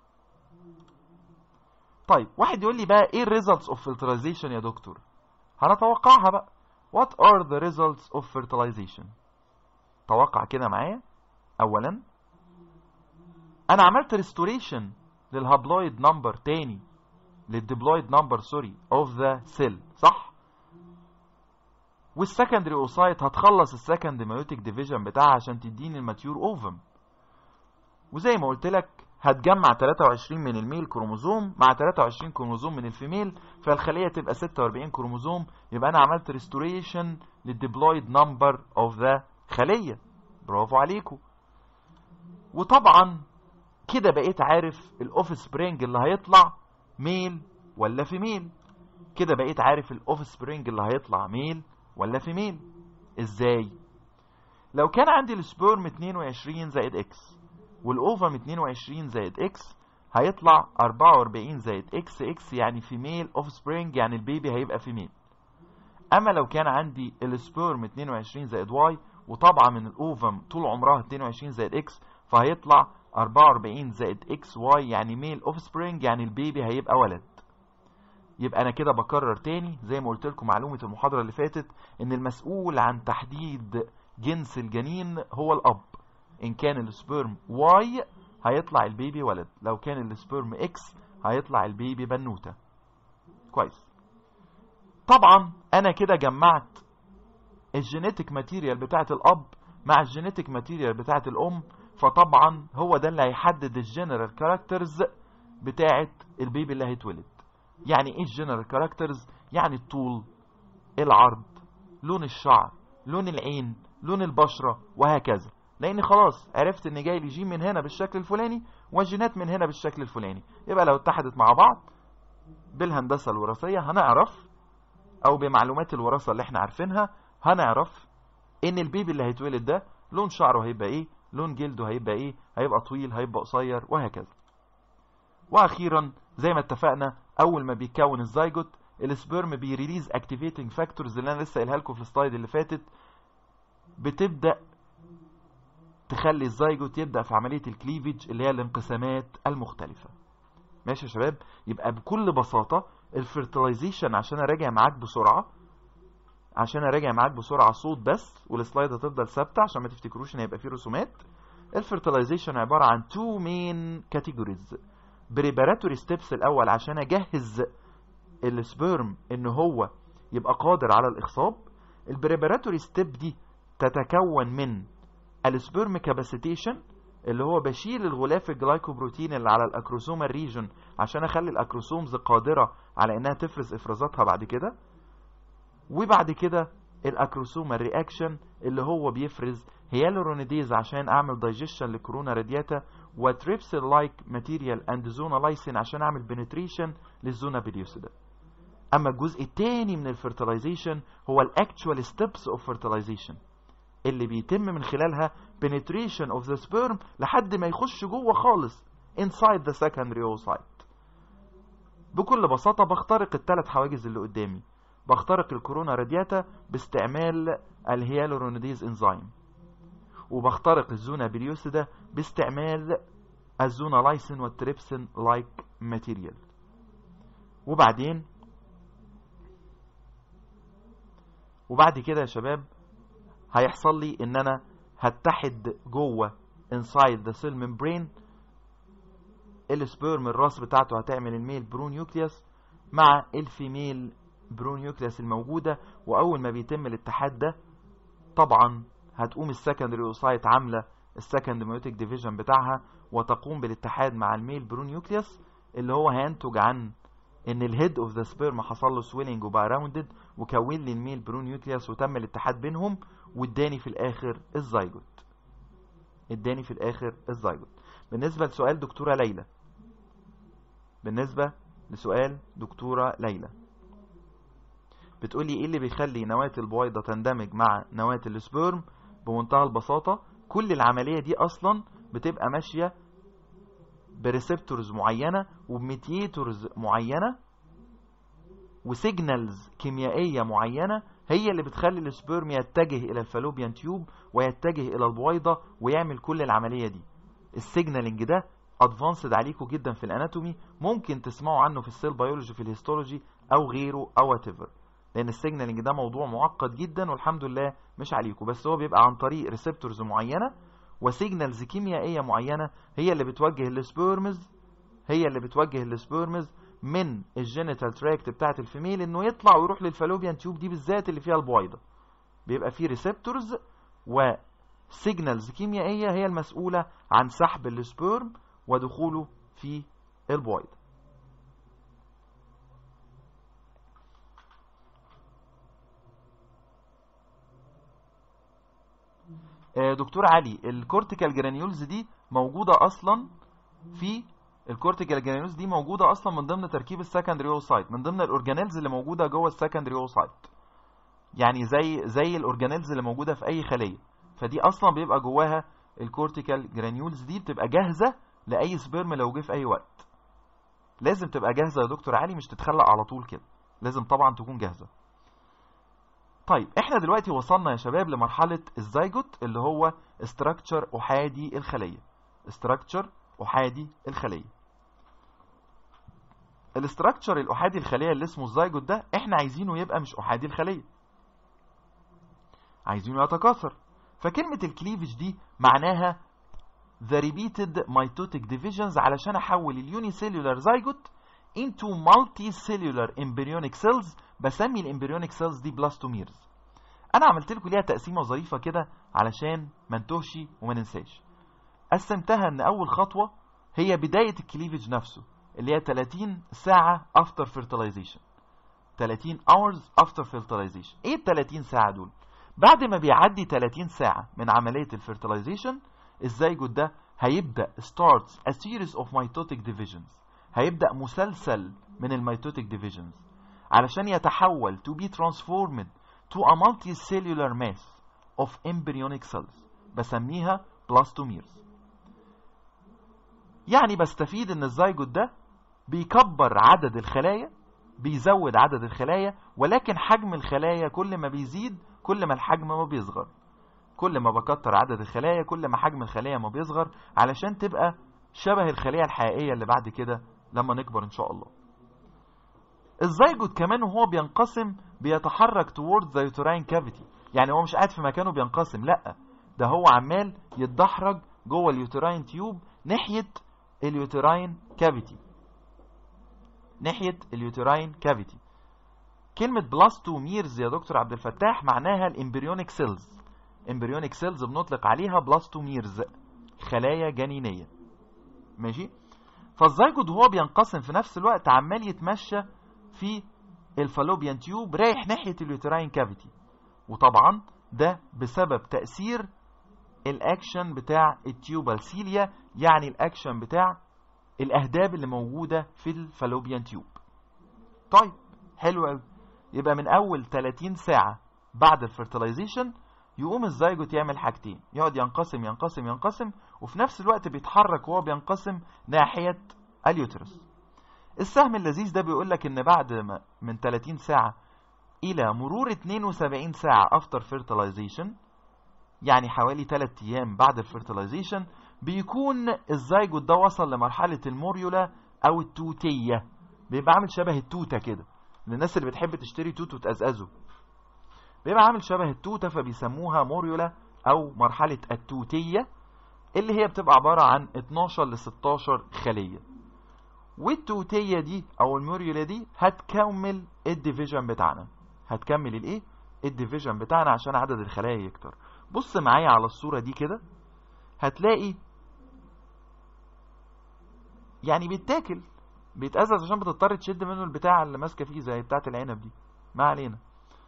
طيب واحد يقول لي بقى ايه الريزلتس اوف فلترايزيشن يا دكتور هنتوقعها بقى what are the results of fertilization توقع كده معايا اولا انا عملت ريستوريشن للهابلويد نمبر تاني للديبلويد نمبر سوري اوف ذا سيل صح والسكندري اوسايت هتخلص السكند مايوتيك ديفيجن بتاعها عشان تديني الماتيور اوفم وزي ما قلت لك هتجمع 23 من الميل كروموزوم مع 23 كروموزوم من الفيميل فالخليه تبقى 46 كروموزوم يبقى انا عملت ريستوريشن للديبلويد نمبر اوف ذا خليه برافو عليكم وطبعا كده بقيت عارف الاوف سبرينج اللي هيطلع ميل ولا فيميل كده بقيت عارف الاوف سبرينج اللي هيطلع ميل ولا فيميل ازاي لو كان عندي السبيرم 22 زائد اكس والاوفم 22 زائد اكس هيطلع 44 زائد اكس اكس يعني فيميل اوف سبرينج يعني البيبي هيبقى فيميل اما لو كان عندي السبيرم 22 زائد واي وطبعا من الاوفم طول عمرها 22 زائد اكس فهيطلع 44 زائد اكس واي يعني ميل اوف سبرينج يعني البيبي هيبقى ولد يبقى انا كده بكرر تاني زي ما قلت لكم معلومه المحاضره اللي فاتت ان المسؤول عن تحديد جنس الجنين هو الاب ان كان السبيرم واي هيطلع البيبي ولد لو كان السبيرم اكس هيطلع البيبي بنوته كويس طبعا انا كده جمعت الجينيتك ماتيريال بتاعت الاب مع الجينيتك ماتيريال بتاعت الام فطبعا هو ده اللي هيحدد الجنرال كاركترز بتاعت البيبي اللي هيتولد يعني ايه الجنرال كاركترز يعني الطول العرض لون الشعر لون العين لون البشرة وهكذا لان خلاص عرفت ان جاي لي جين من هنا بالشكل الفلاني وجينات من هنا بالشكل الفلاني يبقى لو اتحدت مع بعض بالهندسة الوراثية هنعرف او بمعلومات الوراثة اللي احنا عارفينها هنعرف ان البيبي اللي هيتولد ده لون شعره هيبقى ايه لون جلده هيبقى ايه هيبقى طويل هيبقى قصير وهكذا واخيرا زي ما اتفقنا اول ما بيتكون الزيجوت السبرم بيريليز اكتيفيتنج فاكتورز اللي انا لسه قايلها لكم في السلايد اللي فاتت بتبدا تخلي الزيجوت يبدا في عمليه الكليفج اللي هي الانقسامات المختلفه ماشي يا شباب يبقى بكل بساطه الفيرتلايزيشن عشان اراجع معاك بسرعه عشان اراجع معاك بسرعه صوت بس والسلايد هتفضل ثابته عشان ما تفتكروش ان هيبقى فيه رسومات الفيرتلايزيشن عباره عن تو مين كاتيجوريز بريباراتوري ستيبس الاول عشان اجهز السبيرم ان هو يبقى قادر على الاخصاب البريباراتوري ستيب دي تتكون من السبيرم كاباسيتيشن اللي هو بشيل الغلاف الجلايكوبروتين اللي على الاكروسومال ريجن عشان اخلي الاكروسومز قادره على انها تفرز افرازاتها بعد كده وبعد كده الاكروسومال رياكشن اللي هو بيفرز هيالورونيديز عشان اعمل دايجيشن لكورونا رادياتا وتريبسل لايك ماتيريال اند زونا لايسين عشان اعمل بنتريشن للزونا بيليوسيدا اما الجزء الثاني من الفيرتلايزيشن هو الاكتشوال ستيبس اوف فيرتلايزيشن اللي بيتم من خلالها penetration of the sperm لحد ما يخش جوه خالص inside the secondary oocyte بكل بساطة بخترق الثلاث حواجز اللي قدامي بخترق الكورونا رادياتا باستعمال الهيالورونيديز انزيم وبخترق الزونا بليوسيدا باستعمال الزونا لايسين والتريبسين لايك ماتيريال وبعدين وبعد كده يا شباب هيحصل لي ان انا هتحد جوه inside the cell membrane السبيرم الراس بتاعته هتعمل الميل برو نيوكليوس مع الفيميل برو نيوكليوس الموجودة واول ما بيتم الاتحاد ده طبعا هتقوم السكندري اوسايت عاملة السكند ميوتيك ديفيجن بتاعها وتقوم بالاتحاد مع الميل برو نيوكليوس اللي هو هينتج عن ان الهيد اوف ذا سبيرم حصل له سويلنج وبقى راوندد وكون لي الميل برو نيوكليوس وتم الاتحاد بينهم واداني في الاخر الزيجوت اداني في الاخر الزيجوت بالنسبه لسؤال دكتوره ليلى بالنسبه لسؤال دكتوره ليلى بتقولي ايه اللي بيخلي نواة البويضة تندمج مع نواة السبيرم بمنتهى البساطة كل العملية دي اصلا بتبقى ماشية بريسبتورز معينة وبميتيتورز معينة وسيجنالز كيميائية معينة هي اللي بتخلي السبيرم يتجه الى الفالوبيان تيوب ويتجه الى البويضة ويعمل كل العملية دي السيجنالينج ده ادفانسد عليكم جدا في الاناتومي ممكن تسمعوا عنه في السيل بيولوجي في الهيستولوجي او غيره او whatever لان السيجنالينج ده موضوع معقد جدا والحمد لله مش عليكم بس هو بيبقى عن طريق ريسبتورز معينة وسيجنالز كيميائية معينة هي اللي بتوجه السبيرمز هي اللي بتوجه السبيرمز من الجينيتال تراكت بتاعت الفيميل انه يطلع ويروح للفالوبيان تيوب دي بالذات اللي فيها البويضة بيبقى فيه ريسبتورز وسيجنالز كيميائية هي المسؤولة عن سحب السبيرم ودخوله في البويضة دكتور علي الكورتيكال جرانيولز دي موجودة اصلا في الكورتيكال جرانيولز دي موجودة اصلا من ضمن تركيب السكندري اوسايت من ضمن الاورجانيلز اللي موجودة جوه السكندري اوسايت يعني زي زي الاورجانيلز اللي موجودة في اي خلية فدي اصلا بيبقى جواها الكورتيكال جرانيولز دي بتبقى جاهزه لاي سبرم لو جه في اي وقت لازم تبقى جاهزه يا دكتور علي مش تتخلق على طول كده لازم طبعا تكون جاهزه طيب احنا دلوقتي وصلنا يا شباب لمرحله الزيجوت اللي هو استراكشر احادي الخليه استراكشر احادي الخليه الاستراكشر الاحادي الخليه اللي اسمه الزيجوت ده احنا عايزينه يبقى مش احادي الخليه عايزينه يتكاثر فكلمه الكليفج دي معناها the repeated mitotic divisions علشان احول اليونيسيلولار زيجوت into multicellular embryonic cells بسمي الامبريونيك سيلز دي بلاستوميرز انا عملت لكم ليها تقسيمه ظريفه كده علشان ما نتوهش وما ننساش قسمتها ان اول خطوه هي بدايه الكليفج نفسه اللي هي 30 ساعه after fertilization 30 hours after fertilization ايه ال 30 ساعه دول بعد ما بيعدي 30 ساعه من عمليه الفيرتلايزيشن الزيجوت ده هيبدا starts a series of mitotic divisions هيبدا مسلسل من الميتوتيك divisions علشان يتحول to be transformed to a multicellular mass of embryonic cells بسميها blastomeres يعني بستفيد ان الزيجوت ده بيكبر عدد الخلايا بيزود عدد الخلايا ولكن حجم الخلايا كل ما بيزيد كل ما الحجم ما بيصغر كل ما بكتر عدد الخلايا كل ما حجم الخلايا ما بيصغر علشان تبقى شبه الخلية الحقيقية اللي بعد كده لما نكبر ان شاء الله الزيجوت كمان وهو بينقسم بيتحرك towards the uterine cavity يعني هو مش قاعد في مكانه بينقسم لا ده هو عمال يتدحرج جوه اليوتراين تيوب ناحية اليوتراين كافيتي ناحية اليوتراين كافيتي كلمة بلاستوميرز يا دكتور عبد الفتاح معناها الامبريونيك سيلز امبريونيك سيلز بنطلق عليها بلاستوميرز خلايا جنينية ماشي فالزيجود وهو بينقسم في نفس الوقت عمال يتمشى في الفالوبيان تيوب رايح ناحية اليوتراين كافيتي وطبعا ده بسبب تأثير الاكشن بتاع التيوبال سيليا يعني الاكشن بتاع الاهداب اللي موجودة في الفالوبيان تيوب طيب حلو قوي يبقى من اول 30 ساعة بعد الفرتلايزيشن يقوم الزيجوت يعمل حاجتين يقعد ينقسم ينقسم ينقسم وفي نفس الوقت بيتحرك وهو بينقسم ناحية اليوترس السهم اللذيذ ده بيقول لك ان بعد ما من 30 ساعة الى مرور 72 ساعة افتر fertilization يعني حوالي 3 ايام بعد الفيرتلايزيشن بيكون الزيجوت ده وصل لمرحلة الموريولا او التوتية بيبقى عامل شبه التوتة كده للناس اللي بتحب تشتري توت وتقزقزه بيبقى عامل شبه التوتة فبيسموها موريولا او مرحلة التوتية اللي هي بتبقى عبارة عن 12 ل 16 خلية والتوتية دي او الموريولا دي هتكمل الديفيجن بتاعنا هتكمل الايه الديفيجن بتاعنا عشان عدد الخلايا يكتر بص معايا على الصورة دي كده هتلاقي يعني بيتاكل بيتأزز عشان بتضطر تشد منه البتاع اللي ماسكه فيه زي بتاعة العنب دي ما علينا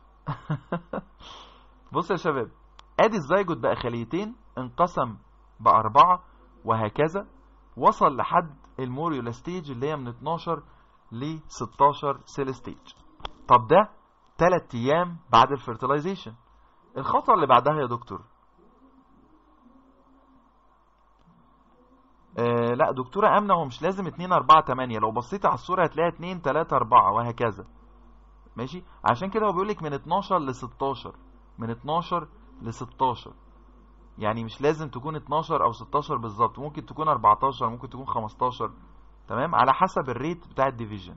بص يا شباب ادي الزيجوت بقى خليتين انقسم بأربعة وهكذا وصل لحد الموريولا ستيج اللي هي من 12 ل 16 سيل ستيج طب ده 3 ايام بعد الفيرتلايزيشن الخطوة اللي بعدها يا دكتور آه لا دكتورة امنة هو مش لازم 2 4 8 لو بصيت على الصورة هتلاقي 2 3 4 وهكذا ماشي عشان كده هو بيقول لك من 12 ل 16 من 12 ل 16 يعني مش لازم تكون 12 او 16 بالظبط ممكن تكون 14 ممكن تكون 15 تمام على حسب الريت بتاع الديفيجن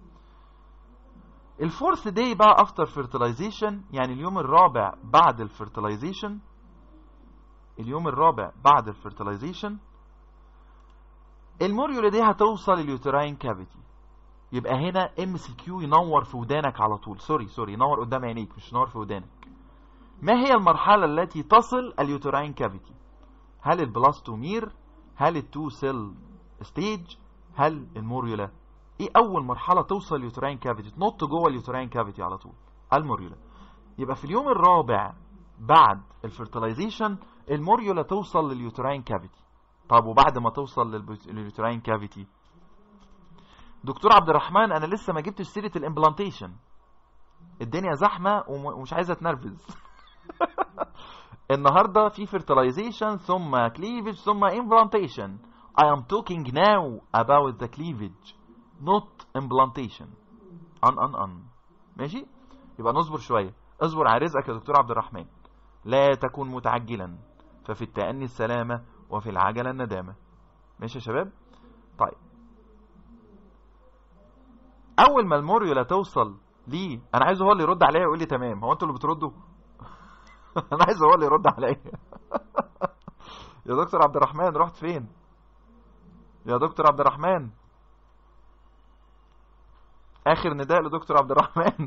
الفورث داي بقى افتر فيرتلايزيشن يعني اليوم الرابع بعد الفيرتلايزيشن اليوم الرابع بعد الفيرتلايزيشن الموريولا دي هتوصل اليوتراين كافيتي يبقى هنا ام سي كيو ينور في ودانك على طول سوري سوري ينور قدام عينيك مش ينور في ودانك ما هي المرحلة التي تصل اليوتراين كافيتي هل البلاستومير هل التو سيل ستيج هل الموريولا ايه اول مرحلة توصل اليوتراين كافيتي تنط جوه اليوتراين كافيتي على طول الموريولا يبقى في اليوم الرابع بعد الفيرتلايزيشن الموريولا توصل لليوتراين كافيتي طب وبعد ما توصل لليوتراين كافيتي دكتور عبد الرحمن انا لسه ما جبتش سيره الامبلانتيشن الدنيا زحمه ومش عايزه اتنرفز النهارده في fertilization ثم cleavage ثم implantation I am talking now about the cleavage not implantation ان ان ان ماشي يبقى نصبر شويه اصبر على رزقك يا دكتور عبد الرحمن لا تكن متعجلا ففي التأني السلامة وفي العجلة الندامة ماشي يا شباب طيب اول ما الموريولا توصل ليه انا عايزه هو اللي يرد عليا ويقول لي تمام هو انتوا اللي بتردوا انا عايز هو اللي يرد عليا يا دكتور عبد الرحمن رحت فين يا دكتور عبد الرحمن اخر نداء لدكتور عبد الرحمن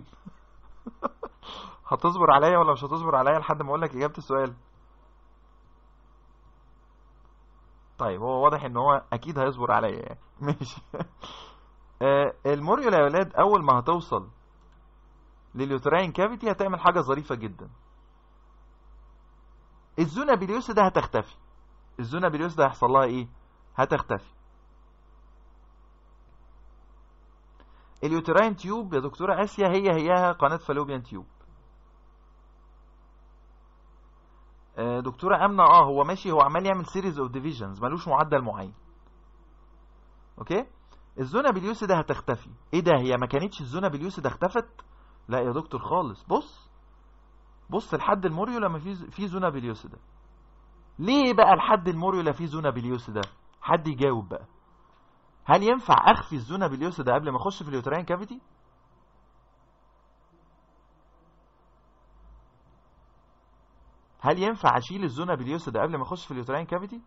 هتصبر عليا ولا مش هتصبر عليا لحد ما اقول لك اجابه السؤال طيب هو واضح ان هو اكيد هيصبر عليا يعني ماشي آه الموريولا يا ولاد اول ما هتوصل لليوتراين كافيتي هتعمل حاجه ظريفه جدا الزونا بليوس ده هتختفي الزونا بليوس ده هيحصل لها ايه هتختفي اليوتراين تيوب يا دكتوره اسيا هي هيها قناه فالوبيان تيوب دكتوره امنه اه هو ماشي هو عمال يعمل سيريز اوف ديفيجنز ملوش معدل معين اوكي الزونا بليوس ده هتختفي ايه ده هي ما كانتش الزونا بليوس ده اختفت لا يا دكتور خالص بص بص لحد الموريولا ما في في زونا بليوس ده ليه بقى لحد الموريولا في زونا بليوس ده حد يجاوب بقى هل ينفع اخفي الزونا بليوس ده قبل ما اخش في اليوتراين كافيتي هل ينفع اشيل الزونا بليوس ده قبل ما اخش في اليوتراين كافيتي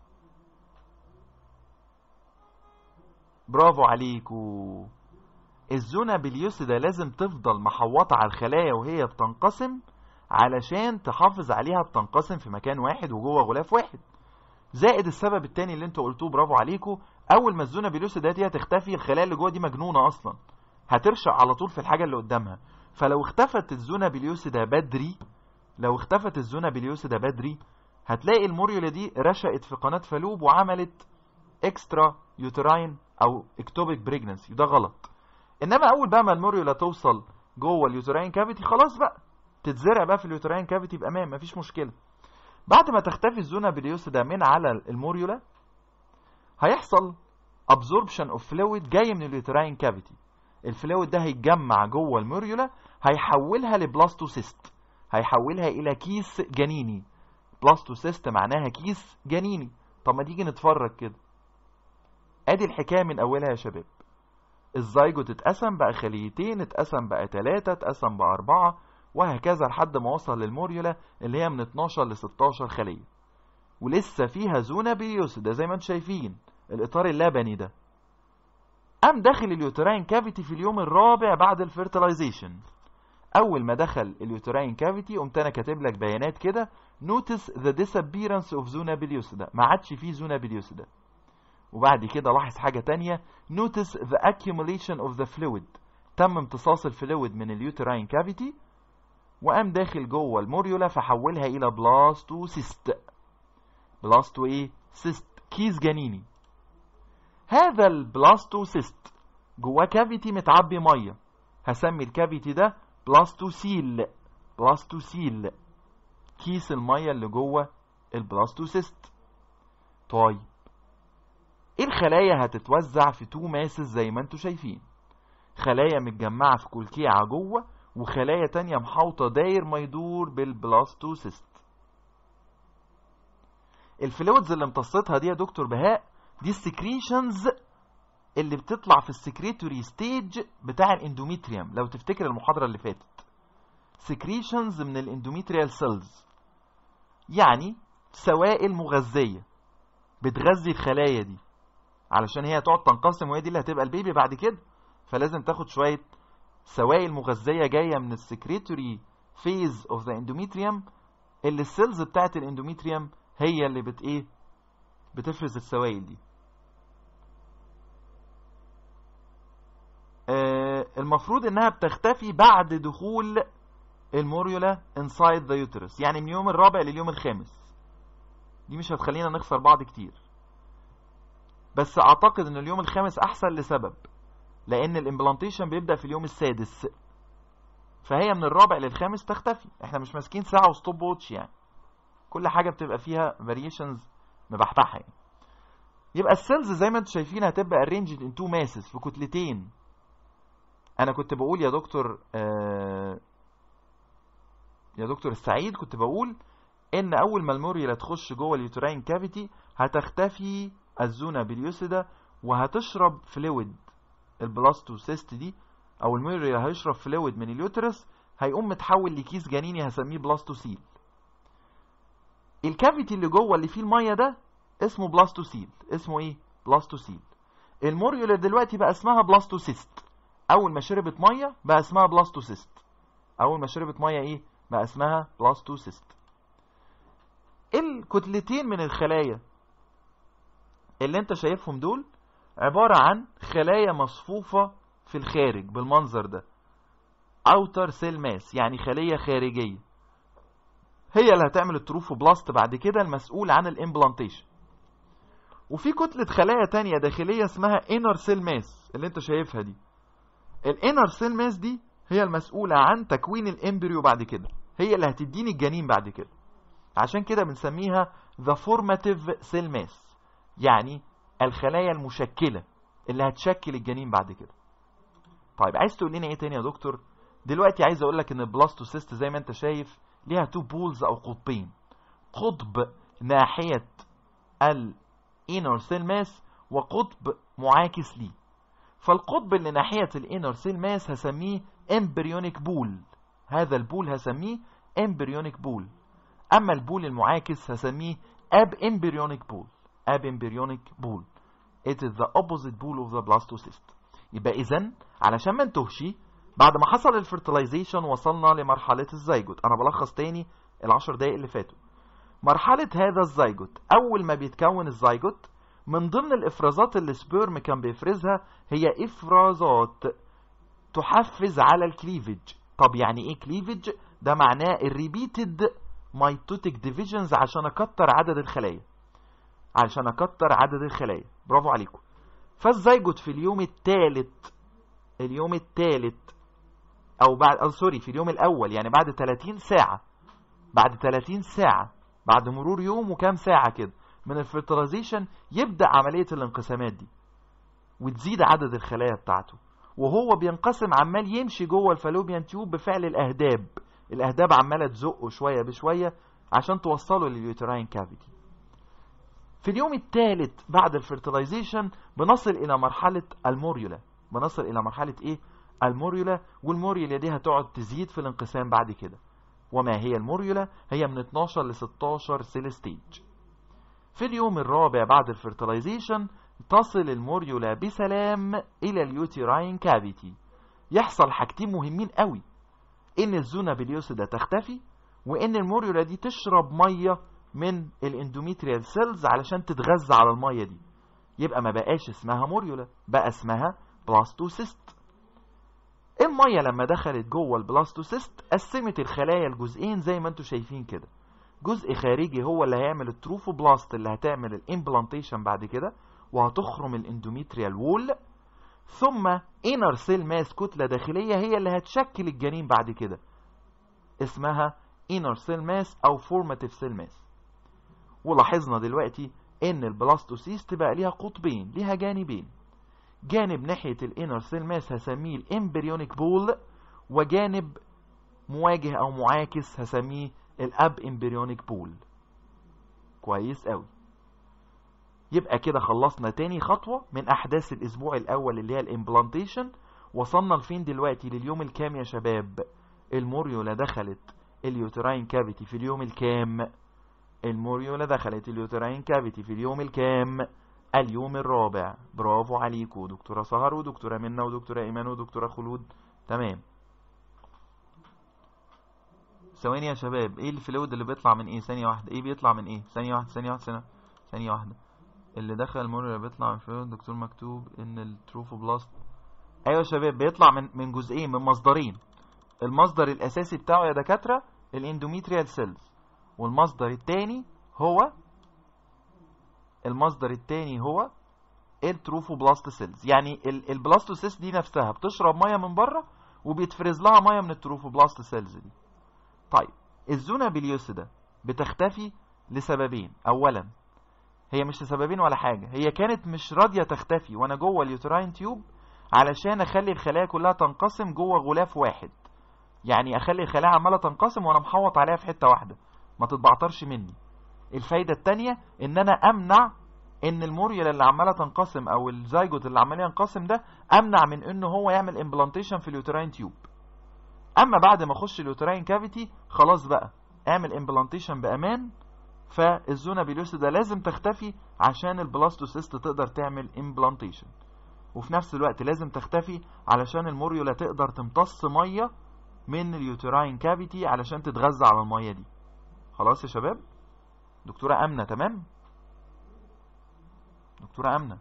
برافو عليكو الزونا بليوس ده لازم تفضل محوطة على الخلايا وهي بتنقسم علشان تحافظ عليها بتنقسم في مكان واحد وجوه غلاف واحد زائد السبب التاني اللي انتوا قلتوه برافو عليكم اول ما الزونا بليوس ده دي هتختفي الخلايا اللي جوه دي مجنونه اصلا هترشق على طول في الحاجه اللي قدامها فلو اختفت الزونا بليوس ده بدري لو اختفت الزونا بليوس ده بدري هتلاقي الموريولا دي رشقت في قناه فالوب وعملت اكسترا يوتراين او اكتوبيك بريجنسي وده غلط انما اول بقى ما الموريولا توصل جوه اليوتراين كافيتي خلاص بقى تتزرع بقى في اليوتراين كافيتي بامان مفيش مشكله بعد ما تختفي الزونا بليوس ده من على الموريولا هيحصل absorption of fluid جاي من اليوتراين كافيتي الفلويد ده هيتجمع جوه الموريولا هيحولها لبلاستوسيست هيحولها الى كيس جنيني بلاستوسيست معناها كيس جنيني طب ما تيجي نتفرج كده ادي الحكايه من اولها يا شباب الزيجوت اتقسم بقى خليتين اتقسم بقى ثلاثة اتقسم بقى أربعة وهكذا لحد ما وصل للموريولا اللي هي من 12 ل 16 خلية ولسه فيها زونا بيوس ده زي ما انتم شايفين الإطار اللبني ده قام داخل اليوتراين كافيتي في اليوم الرابع بعد الفيرتلايزيشن أول ما دخل اليوتراين كافيتي قمت أنا كاتب لك بيانات كده notice the disappearance of zona بليوسيدا ما عادش فيه زونا بليوسيدا وبعد كده لاحظ حاجة تانية notice the accumulation of the fluid تم امتصاص الفلويد من اليوتراين كافيتي وقام داخل جوه الموريولا فحولها الى بلاستوسيست بلاستو ايه سيست كيس جنيني هذا البلاستوسيست جواه كافيتي متعبي ميه هسمي الكافيتي ده بلاستوسيل بلاستوسيل كيس الميه اللي جوه البلاستوسيست طيب الخلايا هتتوزع في تو ماسز زي ما انتم شايفين خلايا متجمعة في كلكيعة جوه وخلايا تانية محاوطة داير ما يدور بالبلاستوسيست الفلويدز اللي امتصتها دي يا دكتور بهاء دي السكريشنز اللي بتطلع في السكريتوري ستيج بتاع الاندوميتريوم لو تفتكر المحاضرة اللي فاتت سكريشنز من الاندوميتريال سيلز يعني سوائل مغذية بتغذي الخلايا دي علشان هي تقعد تنقسم وهي دي اللي هتبقى البيبي بعد كده فلازم تاخد شوية سوائل مغذية جاية من السكريتوري فيز اوف ذا اندوميتريوم اللي السيلز بتاعت الاندوميتريوم هي اللي بت ايه بتفرز السوائل دي آه المفروض انها بتختفي بعد دخول الموريولا انسايد ذا يوترس يعني من اليوم الرابع لليوم الخامس دي مش هتخلينا نخسر بعض كتير بس اعتقد ان اليوم الخامس احسن لسبب لان الامبلانتيشن بيبدا في اليوم السادس فهي من الرابع للخامس تختفي احنا مش ماسكين ساعه وستوب ووتش يعني كل حاجه بتبقى فيها فاريشنز مبحبحه يعني يبقى السيلز زي ما انتم شايفين هتبقى arranged in two masses في كتلتين انا كنت بقول يا دكتور آه يا دكتور السعيد كنت بقول ان اول ما الموريلا تخش جوه اليوتراين كافيتي هتختفي الزونا بليوسيدا وهتشرب فلويد البلاستوسيست دي او الموريلا هيشرب فلويد من اليوترس هيقوم متحول لكيس جنيني هسميه بلاستوسيل الكافيتي اللي جوه اللي فيه الميه ده اسمه بلاستوسيل اسمه ايه بلاستوسيل الموريولا دلوقتي بقى اسمها بلاستوسيست اول ما شربت ميه بقى اسمها بلاستوسيست اول ما شربت ميه ايه بقى اسمها بلاستوسيست الكتلتين من الخلايا اللي انت شايفهم دول عبارة عن خلايا مصفوفة في الخارج بالمنظر ده outer cell mass يعني خلية خارجية هي اللي هتعمل التروفوبلاست بعد كده المسؤول عن الامبلانتيشن وفي كتلة خلايا تانية داخلية اسمها inner cell mass اللي انت شايفها دي الانر cell mass دي هي المسؤولة عن تكوين الامبريو بعد كده هي اللي هتديني الجنين بعد كده عشان كده بنسميها the formative cell mass يعني الخلايا المشكلة اللي هتشكل الجنين بعد كده طيب عايز تقول لنا ايه تاني يا دكتور دلوقتي عايز اقول لك ان البلاستوسيست زي ما انت شايف ليها تو بولز او قطبين قطب ناحية الانر سيل ماس وقطب معاكس ليه فالقطب اللي ناحية الانر سيل ماس هسميه امبريونيك بول هذا البول هسميه امبريونيك بول اما البول المعاكس هسميه اب امبريونيك بول اب امبريونيك بول it is the opposite ball of the blastocyst يبقى اذا علشان ما نتوهش بعد ما حصل الفرتلايزيشن وصلنا لمرحلة الزيجوت انا بلخص تاني العشر دقايق اللي فاتوا مرحلة هذا الزيجوت اول ما بيتكون الزيجوت من ضمن الافرازات اللي سبيرم كان بيفرزها هي افرازات تحفز على الكليفج طب يعني ايه كليفج ده معناه الريبيتد ميتوتيك ديفيجنز عشان اكتر عدد الخلايا علشان اكتر عدد الخلايا برافو عليكم فالزيجوت في اليوم الثالث اليوم الثالث او بعد أو سوري في اليوم الاول يعني بعد 30 ساعة بعد 30 ساعة بعد مرور يوم وكام ساعة كده من الفرتلايزيشن يبدأ عملية الانقسامات دي وتزيد عدد الخلايا بتاعته وهو بينقسم عمال يمشي جوه الفالوبيان تيوب بفعل الاهداب الاهداب عماله تزقه شويه بشويه عشان توصله لليوتراين كافيتي في اليوم الثالث بعد الفرتلايزيشن بنصل الى مرحله الموريولا بنصل الى مرحله ايه الموريولا والموريولا دي هتقعد تزيد في الانقسام بعد كده وما هي الموريولا هي من 12 ل 16 سيل ستيج في اليوم الرابع بعد الفرتلايزيشن تصل الموريولا بسلام الى اليوتيراين كافيتي يحصل حاجتين مهمين قوي ان الزونا بليوسيدا تختفي وان الموريولا دي تشرب ميه من الاندوميتريال سيلز علشان تتغذى على الميه دي يبقى ما بقاش اسمها موريولا بقى اسمها بلاستوسيست الميه لما دخلت جوه البلاستوسيست قسمت الخلايا لجزئين زي ما انتم شايفين كده جزء خارجي هو اللي هيعمل التروفوبلاست اللي هتعمل الامبلانتيشن بعد كده وهتخرم الاندوميتريال وول ثم انر سيل ماس كتلة داخلية هي اللي هتشكل الجنين بعد كده اسمها انر سيل ماس او فورماتيف سيل ماس ولاحظنا دلوقتي ان البلاستوسيست بقى ليها قطبين ليها جانبين جانب ناحية الانر سيل ماس هسميه الامبريونيك بول وجانب مواجه او معاكس هسميه الاب امبريونيك بول كويس قوي يبقى كده خلصنا تاني خطوة من احداث الاسبوع الاول اللي هي الامبلانتيشن وصلنا لفين دلوقتي لليوم الكام يا شباب الموريولا دخلت اليوتراين كافيتي في اليوم الكام الموريولا دخلت اليوتراين كافيتي في اليوم الكام اليوم الرابع برافو عليكم دكتورة سهر ودكتورة منى ودكتورة ايمان ودكتورة خلود تمام ثواني يا شباب ايه الفلويد اللي بيطلع من ايه ثانية واحدة ايه بيطلع من ايه ثانية واحدة ثانية واحدة ثانية ثانية واحدة اللي دخل الموريولا بيطلع من فلويد دكتور مكتوب ان التروفوبلاست ايوه يا شباب بيطلع من من جزئين من مصدرين المصدر الاساسي بتاعه يا دكاترة الاندوميتريال سيلز والمصدر الثاني هو المصدر الثاني هو التروفوبلاست سيلز يعني البلاستوسيست دي نفسها بتشرب ميه من بره وبيتفرز لها ميه من التروفوبلاست سيلز دي طيب الزونا بليوسيدا بتختفي لسببين اولا هي مش لسببين ولا حاجة هي كانت مش راضية تختفي وانا جوه اليوتراين تيوب علشان اخلي الخلايا كلها تنقسم جوه غلاف واحد يعني اخلي الخلايا عمالة تنقسم وانا محوط عليها في حتة واحدة ما تتبعترش مني الفايدة التانية ان انا امنع ان الموريال اللي عمالة تنقسم او الزيجوت اللي عمال ينقسم ده امنع من انه هو يعمل امبلانتيشن في اليوتراين تيوب اما بعد ما اخش اليوتراين كافيتي خلاص بقى اعمل امبلانتيشن بامان فالزونا بيلوسيدا لازم تختفي عشان البلاستوسيست تقدر تعمل امبلانتيشن وفي نفس الوقت لازم تختفي علشان الموريولا تقدر تمتص ميه من اليوتراين كافيتي علشان تتغذى على الميه دي خلاص يا شباب دكتوره امنه تمام دكتوره امنه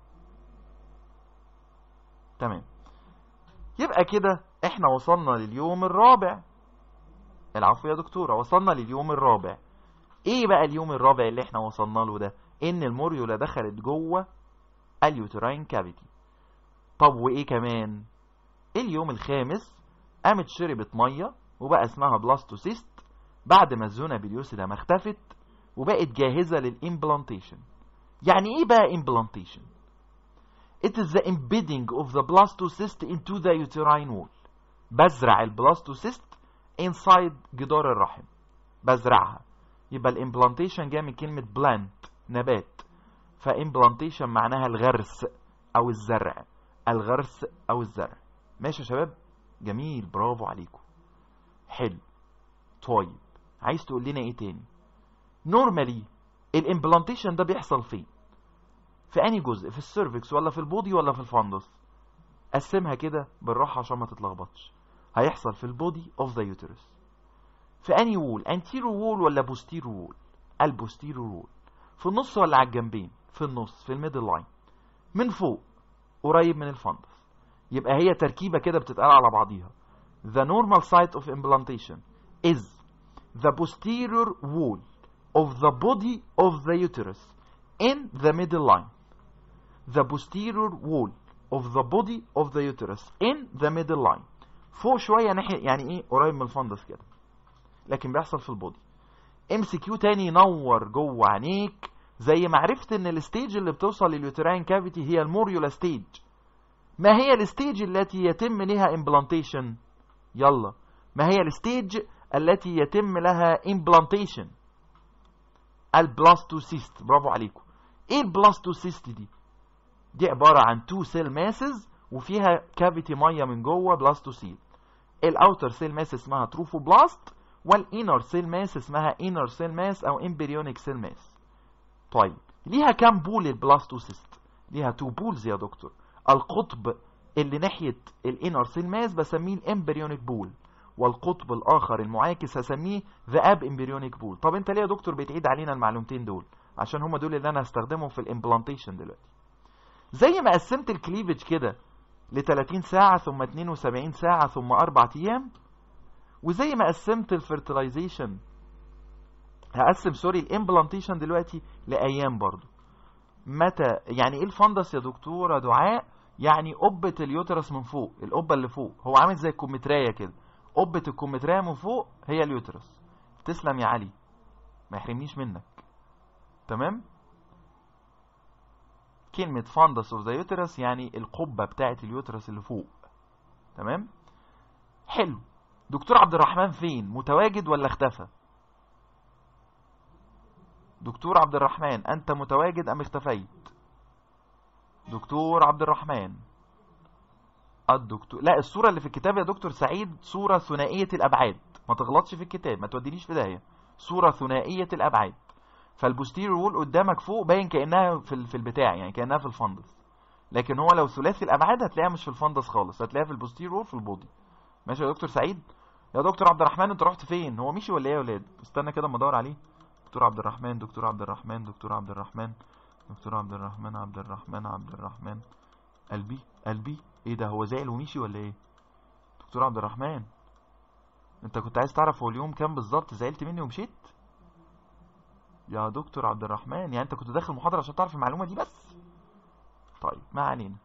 تمام يبقى كده احنا وصلنا لليوم الرابع العفو يا دكتوره وصلنا لليوم الرابع ايه بقى اليوم الرابع اللي احنا وصلنا له ده ان الموريولا دخلت جوه اليوتراين كافيتي طب وايه كمان اليوم الخامس قامت شربت ميه وبقى اسمها بلاستوسيست بعد ما الزونا بليوسيدا ما اختفت وبقت جاهزه للامبلانتيشن يعني ايه بقى امبلانتيشن It is the embedding of the blastocyst into the uterine wall بزرع البلاستوسيست inside جدار الرحم بزرعها يبقى الامبلانتيشن جاي من كلمة بلانت نبات فامبلانتيشن معناها الغرس او الزرع الغرس او الزرع ماشي يا شباب جميل برافو عليكم حلو طيب عايز تقول لنا ايه تاني نورمالي الامبلانتيشن ده بيحصل فين في انهي جزء في السيرفكس ولا في البودي ولا في الفندس قسمها كده بالراحه عشان ما تتلخبطش هيحصل في البودي اوف ذا يوترس في انهي وول انتيرو وول ولا بوستيرو وول البوستيرو وول في النص ولا على الجنبين في النص في الميدل لاين من فوق قريب من الفندس يبقى هي تركيبه كده بتتقال على بعضيها the normal site of implantation is the posterior wall of the body of the uterus in the middle line the posterior wall of the body of the uterus in the middle line فوق شويه ناحيه يعني ايه قريب من الفندس كده لكن بيحصل في البودي ام سي كيو تاني ينور جوه عينيك زي ما عرفت ان الستيج اللي بتوصل لليوتراين كافيتي هي الموريولا ستيج ما هي الستيج التي يتم لها امبلانتيشن يلا ما هي الستيج التي يتم لها امبلانتيشن البلاستوسيست برافو عليكم ايه البلاستوسيست دي دي عباره عن تو سيل ماسز وفيها كافيتي ميه من جوه بلاستوسيل الاوتر سيل ماس اسمها تروفوبلاست والانر سيل ماس اسمها انر سيل ماس او امبريونيك سيل ماس طيب ليها كام بول البلاستوسيست ليها تو بولز يا دكتور القطب اللي ناحيه الانر سيل ماس بسميه الامبريونيك بول والقطب الاخر المعاكس هسميه ذا اب امبريونيك بول طب انت ليه يا دكتور بتعيد علينا المعلومتين دول عشان هما دول اللي انا هستخدمهم في الامبلانتيشن دلوقتي زي ما قسمت الكليفج كده ل 30 ساعة ثم 72 ساعة ثم 4 أيام وزي ما قسمت الفرتلايزيشن هقسم سوري الامبلانتيشن دلوقتي لأيام برضو متى يعني ايه الفندس يا دكتورة دعاء يعني قبة اليوترس من فوق القبة اللي فوق هو عامل زي الكمتراية كده قبة الكمتراية من فوق هي اليوترس تسلم يا علي ما يحرمنيش منك تمام كلمة فاندس اوف ذا يوترس يعني القبة بتاعة اليوترس اللي فوق تمام حلو دكتور عبد الرحمن فين متواجد ولا اختفى دكتور عبد الرحمن انت متواجد ام اختفيت دكتور عبد الرحمن الدكتور لا الصورة اللي في الكتاب يا دكتور سعيد صورة ثنائية الابعاد ما تغلطش في الكتاب ما تودينيش في داهية صورة ثنائية الابعاد فالبوستيريور وول قدامك فوق باين كانها في في البتاع يعني كانها في الفندس لكن هو لو ثلاثي الابعاد هتلاقيها مش في الفندس خالص هتلاقيها في البوستيريور وول في البودي ماشي يا دكتور سعيد يا دكتور عبد الرحمن انت رحت فين هو مشي ولا ايه يا ولاد استنى كده اما ادور عليه دكتور عبد الرحمن دكتور عبد الرحمن دكتور عبد الرحمن دكتور عبد الرحمن عبد الرحمن عبد الرحمن قلبي قلبي ايه ده هو زعل ومشي ولا ايه دكتور عبد الرحمن انت كنت عايز تعرف هو اليوم كام بالظبط زعلت مني ومشيت يا دكتور عبد الرحمن يعني انت كنت داخل محاضرة عشان تعرف المعلومة دي بس طيب ما علينا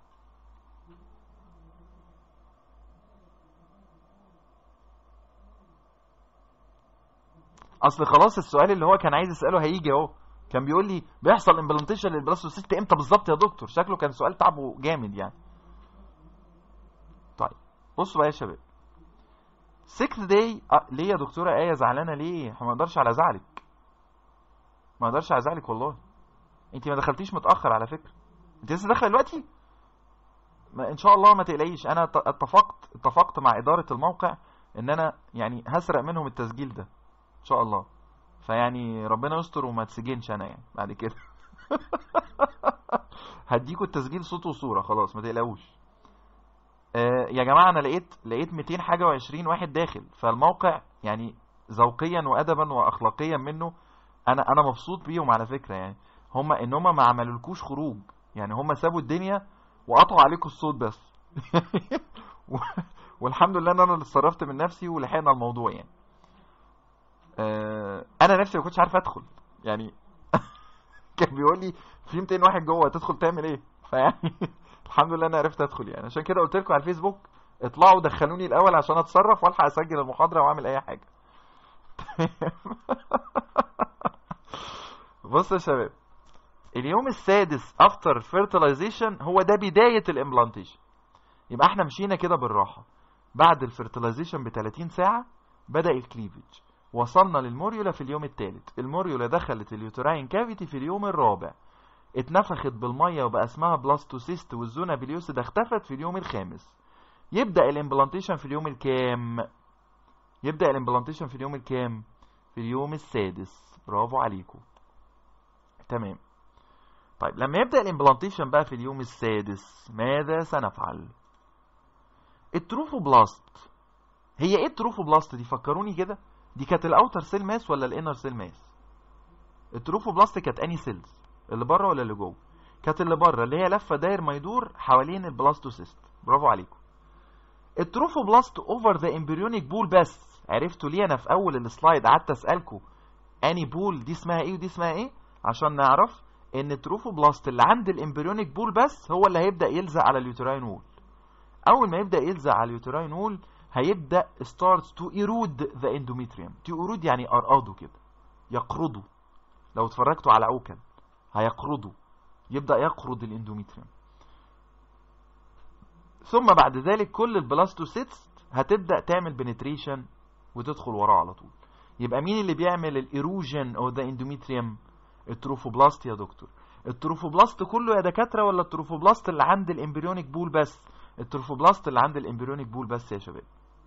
اصل خلاص السؤال اللي هو كان عايز يساله هيجي اهو كان بيقول لي بيحصل امبلانتيشن للبلاستوسيست امتى بالظبط يا دكتور شكله كان سؤال تعبه جامد يعني طيب بصوا بقى يا شباب 6 داي أه ليه يا دكتوره ايه زعلانه ليه ما اقدرش على زعلك ما اقدرش على زعلك والله انت ما دخلتيش متاخر على فكره انت لسه داخله دلوقتي ما ان شاء الله ما تقلقيش انا اتفقت اتفقت مع اداره الموقع ان انا يعني هسرق منهم التسجيل ده ان شاء الله فيعني ربنا يستر وما تسجنش انا يعني بعد كده هديكوا التسجيل صوت وصوره خلاص ما تقلقوش آه يا جماعه انا لقيت لقيت 200 حاجه و20 واحد داخل فالموقع يعني ذوقيا وادبا واخلاقيا منه انا انا مبسوط بيهم على فكره يعني هم ان هم ما عملولكوش خروج يعني هم سابوا الدنيا وقطعوا عليكم الصوت بس والحمد لله ان انا اللي اتصرفت من نفسي ولحقنا الموضوع يعني آه انا نفسي ما كنتش عارف ادخل يعني كان بيقول لي في 200 واحد جوه تدخل تعمل ايه فيعني الحمد لله انا عرفت ادخل يعني عشان كده قلت لكم على الفيسبوك اطلعوا دخلوني الاول عشان اتصرف والحق اسجل المحاضره واعمل اي حاجه بصوا يا شباب اليوم السادس افتر فيرتلايزيشن هو ده بدايه الامبلانتيشن يبقى احنا مشينا كده بالراحه بعد الفيرتلايزيشن ب 30 ساعه بدا الكليفج وصلنا للموريولا في اليوم الثالث الموريولا دخلت اليوتراين كافيتي في اليوم الرابع اتنفخت بالميه وبقى اسمها بلاستوسيست والزونا بليوسيد اختفت في اليوم الخامس يبدا الامبلانتيشن في اليوم الكام يبدا الامبلانتيشن في اليوم الكام في اليوم السادس برافو عليكم تمام طيب لما يبدا الامبلانتيشن بقى في اليوم السادس ماذا سنفعل التروفوبلاست هي ايه التروفوبلاست دي فكروني كده دي كانت الاوتر سيل ماس ولا الانر سيل ماس التروفوبلاست كانت اني سيلز اللي بره ولا اللي جوه كانت اللي بره اللي هي لفه داير ما يدور حوالين البلاستوسيست برافو عليكم التروفوبلاست اوفر ذا امبريونيك بول بس عرفتوا ليه انا في اول السلايد قعدت اسالكم اني بول دي اسمها ايه ودي اسمها ايه عشان نعرف ان التروفوبلاست اللي عند الامبريونيك بول بس هو اللي هيبدا يلزق على اليوتراين وول اول ما يبدا يلزق على اليوتراين وول هيبدا starts to erode the endometrium to erode يعني ارقده كده يقرضه لو اتفرجتوا على عوكل هيقرضه يبدا يقرض الاندوميتريوم ثم بعد ذلك كل البلاستوسيتس هتبدا تعمل بنتريشن وتدخل وراه على طول يبقى مين اللي بيعمل الايروجن او ذا اندوميتريوم التروفوبلاست يا دكتور التروفوبلاست كله يا دكاتره ولا التروفوبلاست اللي عند الامبريونيك بول بس التروفوبلاست اللي عند الامبريونيك بول بس يا شباب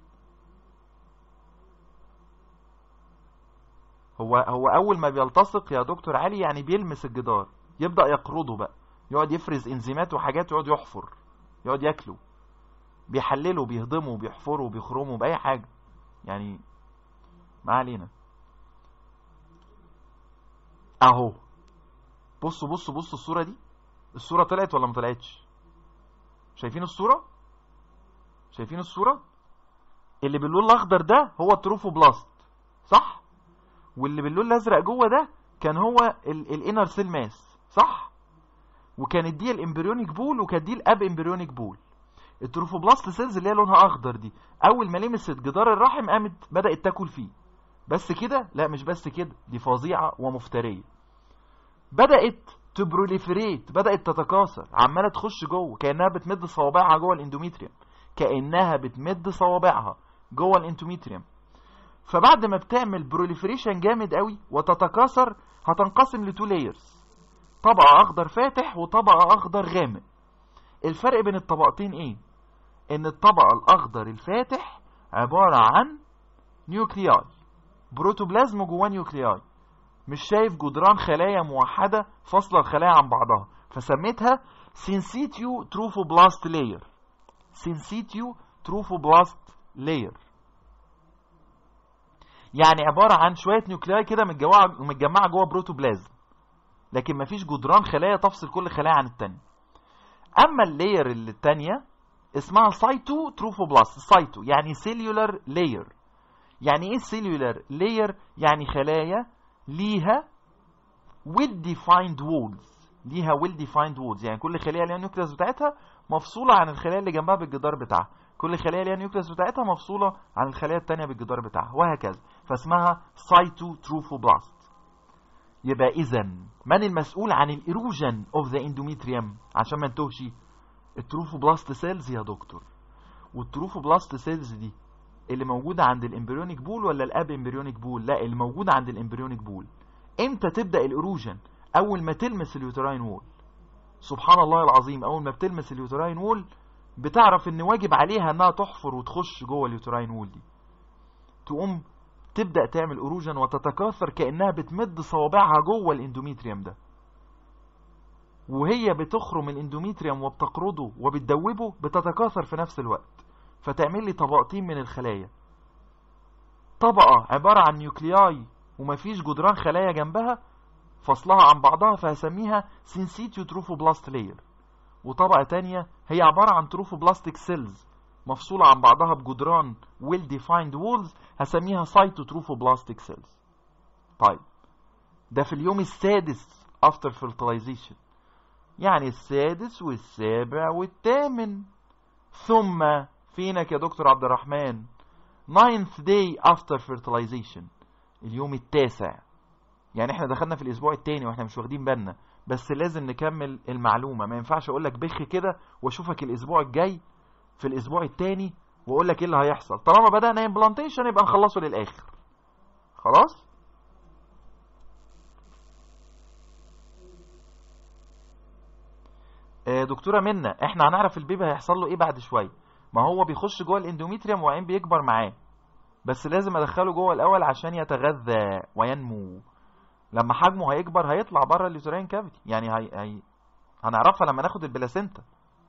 هو هو اول ما بيلتصق يا دكتور علي يعني بيلمس الجدار يبدا يقرضه بقى يقعد يفرز انزيمات وحاجات يقعد يحفر يقعد ياكله بيحلله بيهضمه بيحفره بيخرمه باي حاجه يعني ما علينا اهو بصوا بصوا بصوا الصوره دي الصوره طلعت ولا ما طلعتش شايفين الصوره شايفين الصوره اللي باللون الاخضر ده هو التروفوبلاست صح واللي باللون الازرق جوه ده كان هو الانر سيل ماس صح وكانت دي الامبريونيك بول وكانت دي الاب امبريونيك بول التروفوبلاست سيلز اللي هي لونها اخضر دي اول ما لمست جدار الرحم قامت بدات تاكل فيه بس كده لا مش بس كده دي فظيعه ومفتريه بدات تبروليفريت بدات تتكاثر عماله تخش جوه كانها بتمد صوابعها جوه الاندوميتريوم كانها بتمد صوابعها جوه الاندوميتريوم فبعد ما بتعمل بروليفريشن جامد قوي وتتكاثر هتنقسم لتو لايرز طبقه اخضر فاتح وطبقه اخضر غامق الفرق بين الطبقتين ايه ان الطبقه الاخضر الفاتح عباره عن نيوكلياي بروتوبلازم جواه نيوكلياي مش شايف جدران خلايا موحده فاصله الخلايا عن بعضها فسميتها سينسيتيو تروفوبلاست لاير سينسيتيو تروفوبلاست لاير يعني عباره عن شويه نيوكلياي كده متجمعه جوه بروتوبلازم لكن مفيش جدران خلايا تفصل كل خلايا عن التانية اما اللاير اللي التانية اسمها سايتو تروفوبلاست سايتو يعني سيلولار لاير يعني ايه سيلولار لاير يعني خلايا ليها well defined walls ليها well defined walls يعني كل خليه ليها النيوكليوس بتاعتها مفصوله عن الخلايا اللي جنبها بالجدار بتاعها كل خليه ليها النيوكليوس بتاعتها مفصوله عن الخلايا التانية بالجدار بتاعها وهكذا فاسمها سايتوتروفوبلاست يبقى اذا من المسؤول عن الايروجن اوف ذا اندوميتريوم عشان ما نتوهش التروفوبلاست سيلز يا دكتور والتروفوبلاست سيلز دي اللي موجودة عند الامبريونيك بول ولا الاب امبريونيك بول لا اللي موجودة عند الامبريونيك بول امتى تبدأ الايروجن اول ما تلمس اليوتراين وول سبحان الله العظيم اول ما بتلمس اليوتراين وول بتعرف ان واجب عليها انها تحفر وتخش جوه اليوتراين وول دي تقوم تبدأ تعمل اروجن وتتكاثر كأنها بتمد صوابعها جوه الاندوميتريوم ده وهي بتخرم الاندوميتريوم وبتقرضه وبتدوبه بتتكاثر في نفس الوقت فتعمل لي طبقتين من الخلايا طبقة عبارة عن نيوكلياي ومفيش جدران خلايا جنبها فصلها عن بعضها فهسميها سينسيتيو تروفوبلاست لاير وطبقة تانية هي عبارة عن تروفوبلاستيك سيلز مفصولة عن بعضها بجدران ويل ديفايند وولز هسميها سايتوتروفوبلاستيك سيلز طيب ده في اليوم السادس after fertilization يعني السادس والسابع والثامن ثم فينك يا دكتور عبد الرحمن ninth day after fertilization اليوم التاسع يعني احنا دخلنا في الاسبوع التاني واحنا مش واخدين بالنا بس لازم نكمل المعلومة ما ينفعش اقول لك بخ كده واشوفك الاسبوع الجاي في الاسبوع التاني واقول لك ايه اللي هيحصل طالما بدأنا امبلانتيشن يبقى نخلصه للاخر خلاص آه، دكتورة منا احنا هنعرف البيبي هيحصل له ايه بعد شوية ما هو بيخش جوه الاندوميتريوم وبعدين بيكبر معاه بس لازم ادخله جوه الاول عشان يتغذى وينمو لما حجمه هيكبر هيطلع بره اليوترين كافيتي يعني هي... هي... هنعرفها لما ناخد البلاسينتا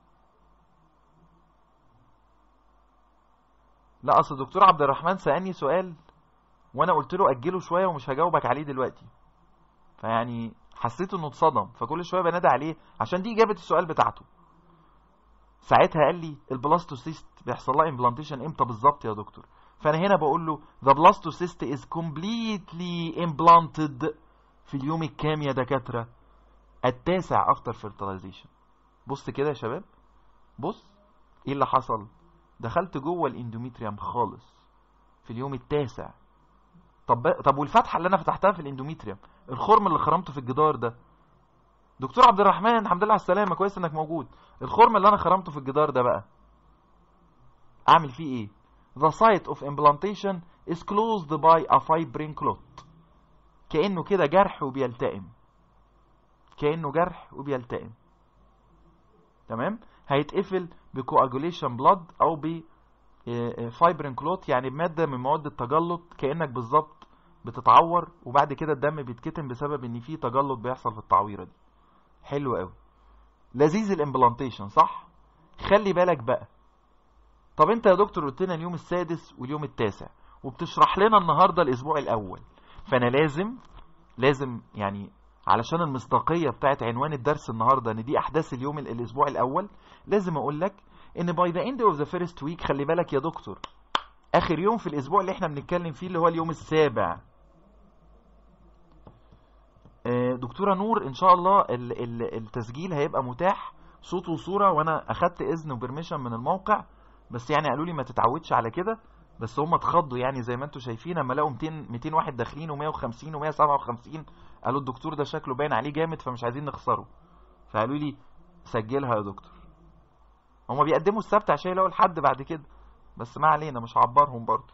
لا اصل الدكتور عبد الرحمن سألني سؤال وانا قلت له اجله شويه ومش هجاوبك عليه دلوقتي فيعني حسيت انه اتصدم فكل شويه بنادي عليه عشان دي اجابه السؤال بتاعته ساعتها قال لي البلاستوسيست بيحصل لها امبلانتيشن امتى بالظبط يا دكتور فانا هنا بقول له the blastocyst is completely implanted في اليوم الكام يا دكاتره التاسع after fertilization بص كده يا شباب بص ايه اللي حصل دخلت جوه الاندوميتريوم خالص في اليوم التاسع طب طب والفتحه اللي انا فتحتها في الاندوميتريوم الخرم اللي خرمته في الجدار ده دكتور عبد الرحمن الحمد لله على السلامه كويس انك موجود الخرم اللي انا خرمته في الجدار ده بقى اعمل فيه ايه the site of implantation is closed by a fibrin clot كأنه كده جرح وبيلتئم كأنه جرح وبيلتئم تمام هيتقفل بكواجوليشن بلاد او ب فايبرين كلوت يعني بماده من مواد التجلط كانك بالظبط بتتعور وبعد كده الدم بيتكتم بسبب ان في تجلط بيحصل في التعويره دي حلو قوي لذيذ الامبلانتيشن صح خلي بالك بقى طب انت يا دكتور قلت لنا اليوم السادس واليوم التاسع وبتشرح لنا النهارده الاسبوع الاول فانا لازم لازم يعني علشان المصداقيه بتاعت عنوان الدرس النهارده ان دي احداث اليوم الاسبوع الاول لازم اقول لك ان باي ذا اند اوف ذا فيرست ويك خلي بالك يا دكتور اخر يوم في الاسبوع اللي احنا بنتكلم فيه اللي هو اليوم السابع دكتوره نور ان شاء الله ال ال التسجيل هيبقى متاح صوت وصوره وانا اخدت اذن وبرميشن من الموقع بس يعني قالوا لي ما تتعودش على كده بس هم اتخضوا يعني زي ما انتم شايفين اما لقوا 200 200 واحد داخلين و150 و157 قالوا الدكتور ده شكله باين عليه جامد فمش عايزين نخسره فقالوا لي سجلها يا دكتور هما بيقدموا السبت عشان يلاقوا الحد بعد كده بس ما علينا مش هعبرهم برضه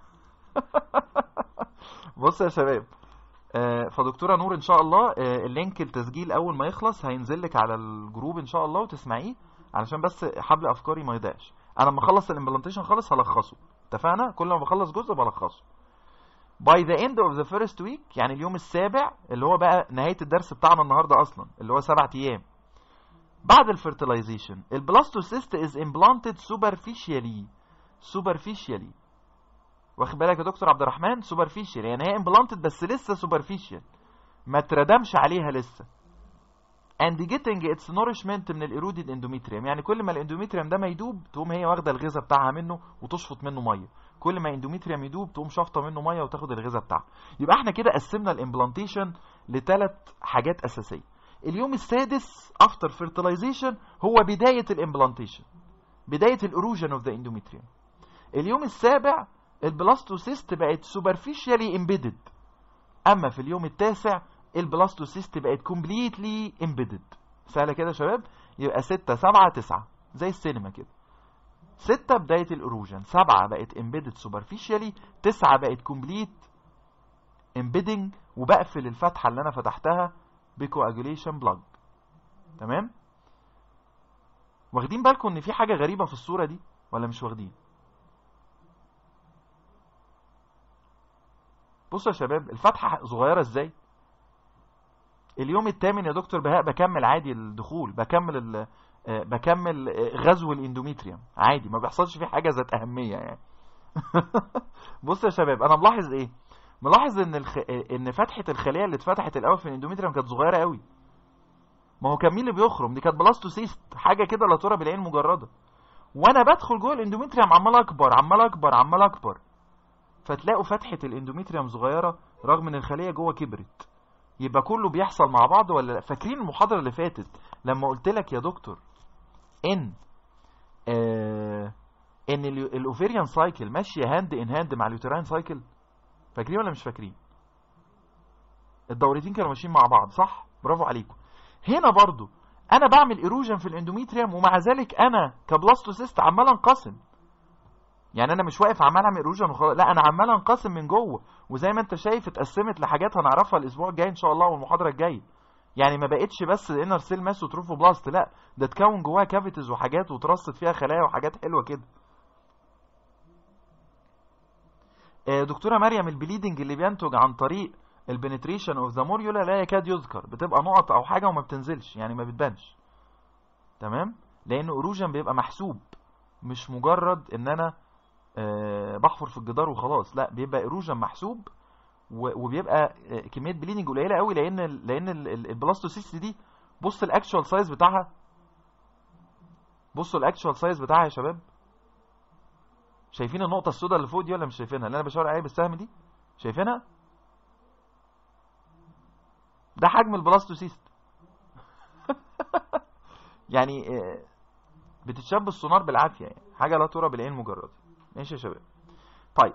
بص يا شباب آه فدكتوره نور ان شاء الله آه اللينك التسجيل اول ما يخلص هينزل لك على الجروب ان شاء الله وتسمعيه علشان بس حبل افكاري ما يضيعش انا لما اخلص الامبلانتيشن خالص هلخصه اتفقنا كل ما بخلص جزء بلخصه by the end of the first week يعني اليوم السابع اللي هو بقى نهاية الدرس بتاعنا النهاردة أصلا اللي هو سبعة أيام بعد الفرتلايزيشن البلاستوسيست is implanted superficially superficially واخد بالك يا دكتور عبد الرحمن superficial يعني هي implanted بس لسه superficial ما اتردمش عليها لسه and getting its nourishment من الايرودد اندوميتريوم يعني كل ما الاندوميتريوم ده ما يدوب تقوم هي واخده الغذاء بتاعها منه وتشفط منه ميه كل ما اندوميتريوم يدوب تقوم شافطه منه ميه وتاخد الغذاء بتاعها يبقى احنا كده قسمنا الامبلانتيشن لثلاث حاجات اساسيه اليوم السادس افتر فيرتلايزيشن هو بدايه الامبلانتيشن بدايه الاروجن اوف ذا اندوميتريوم اليوم السابع البلاستوسيست بقت سوبرفيشالي امبيدد اما في اليوم التاسع البلاستوسيست بقت كومبليتلي امبيدد سهله كده يا شباب يبقى 6 7 9 زي السينما كده 6 بدايه الاروجن 7 بقت امبيدد سوبرفيشالي 9 بقت كومبليت امبيدنج وبقفل الفتحه اللي انا فتحتها بكواجوليشن بلاج تمام واخدين بالكم ان في حاجه غريبه في الصوره دي ولا مش واخدين بصوا يا شباب الفتحه صغيره ازاي اليوم الثامن يا دكتور بهاء بكمل عادي الدخول بكمل ال آه، بكمل آه، غزو الاندوميتريوم عادي ما بيحصلش فيه حاجه ذات اهميه يعني بص يا شباب انا ملاحظ ايه ملاحظ ان الخ... ان فتحه الخليه اللي اتفتحت الاول في الاندوميتريوم كانت صغيره قوي ما هو كان مين اللي بيخرم دي كانت بلاستوسيست حاجه كده لا ترى بالعين مجرده وانا بدخل جوه الاندوميتريوم عمال اكبر عمال اكبر عمال اكبر فتلاقوا فتحه الاندوميتريوم صغيره رغم ان الخليه جوه كبرت يبقى كله بيحصل مع بعض ولا لا فاكرين المحاضره اللي فاتت لما قلت لك يا دكتور ان آه ان الاوفيريان سايكل ماشيه هاند ان هاند مع اليوتراين سايكل فاكرين ولا مش فاكرين الدورتين كانوا ماشيين مع بعض صح برافو عليكم هنا برضو انا بعمل ايروجن في الاندوميتريوم ومع ذلك انا كبلاستوسيست عمال انقسم يعني انا مش واقف عمال اعمل ايروجن وخلاص لا انا عمال انقسم من جوه وزي ما انت شايف اتقسمت لحاجات هنعرفها الاسبوع الجاي ان شاء الله والمحاضره الجايه يعني ما بقتش بس انر سيل ماس وتروفوبلاست لا ده اتكون جواها كافيتيز وحاجات وترصت فيها خلايا وحاجات حلوه كده آه، دكتوره مريم البليدنج اللي بينتج عن طريق البنتريشن اوف ذا موريولا لا يكاد يذكر بتبقى نقط او حاجه وما بتنزلش يعني ما بتبانش تمام لان اروجن بيبقى محسوب مش مجرد ان انا آه، بحفر في الجدار وخلاص لا بيبقى اروجن محسوب و- وبيبقى آه، كميه بليدنج قليله قوي لان ال- لان ال- ال- البلاستوسيست دي بص الاكشوال سايز بتاعها بصوا الاكشوال سايز بتاعها يا شباب شايفين النقطه السوداء اللي فوق دي ولا مش شايفينها اللي انا بشاور عليها بالسهم دي شايفينها ده حجم البلاستوسيست يعني آه، بتتشاب السونار بالعافيه يعني حاجه لا ترى بالعين مجرد ماشي يا شباب طيب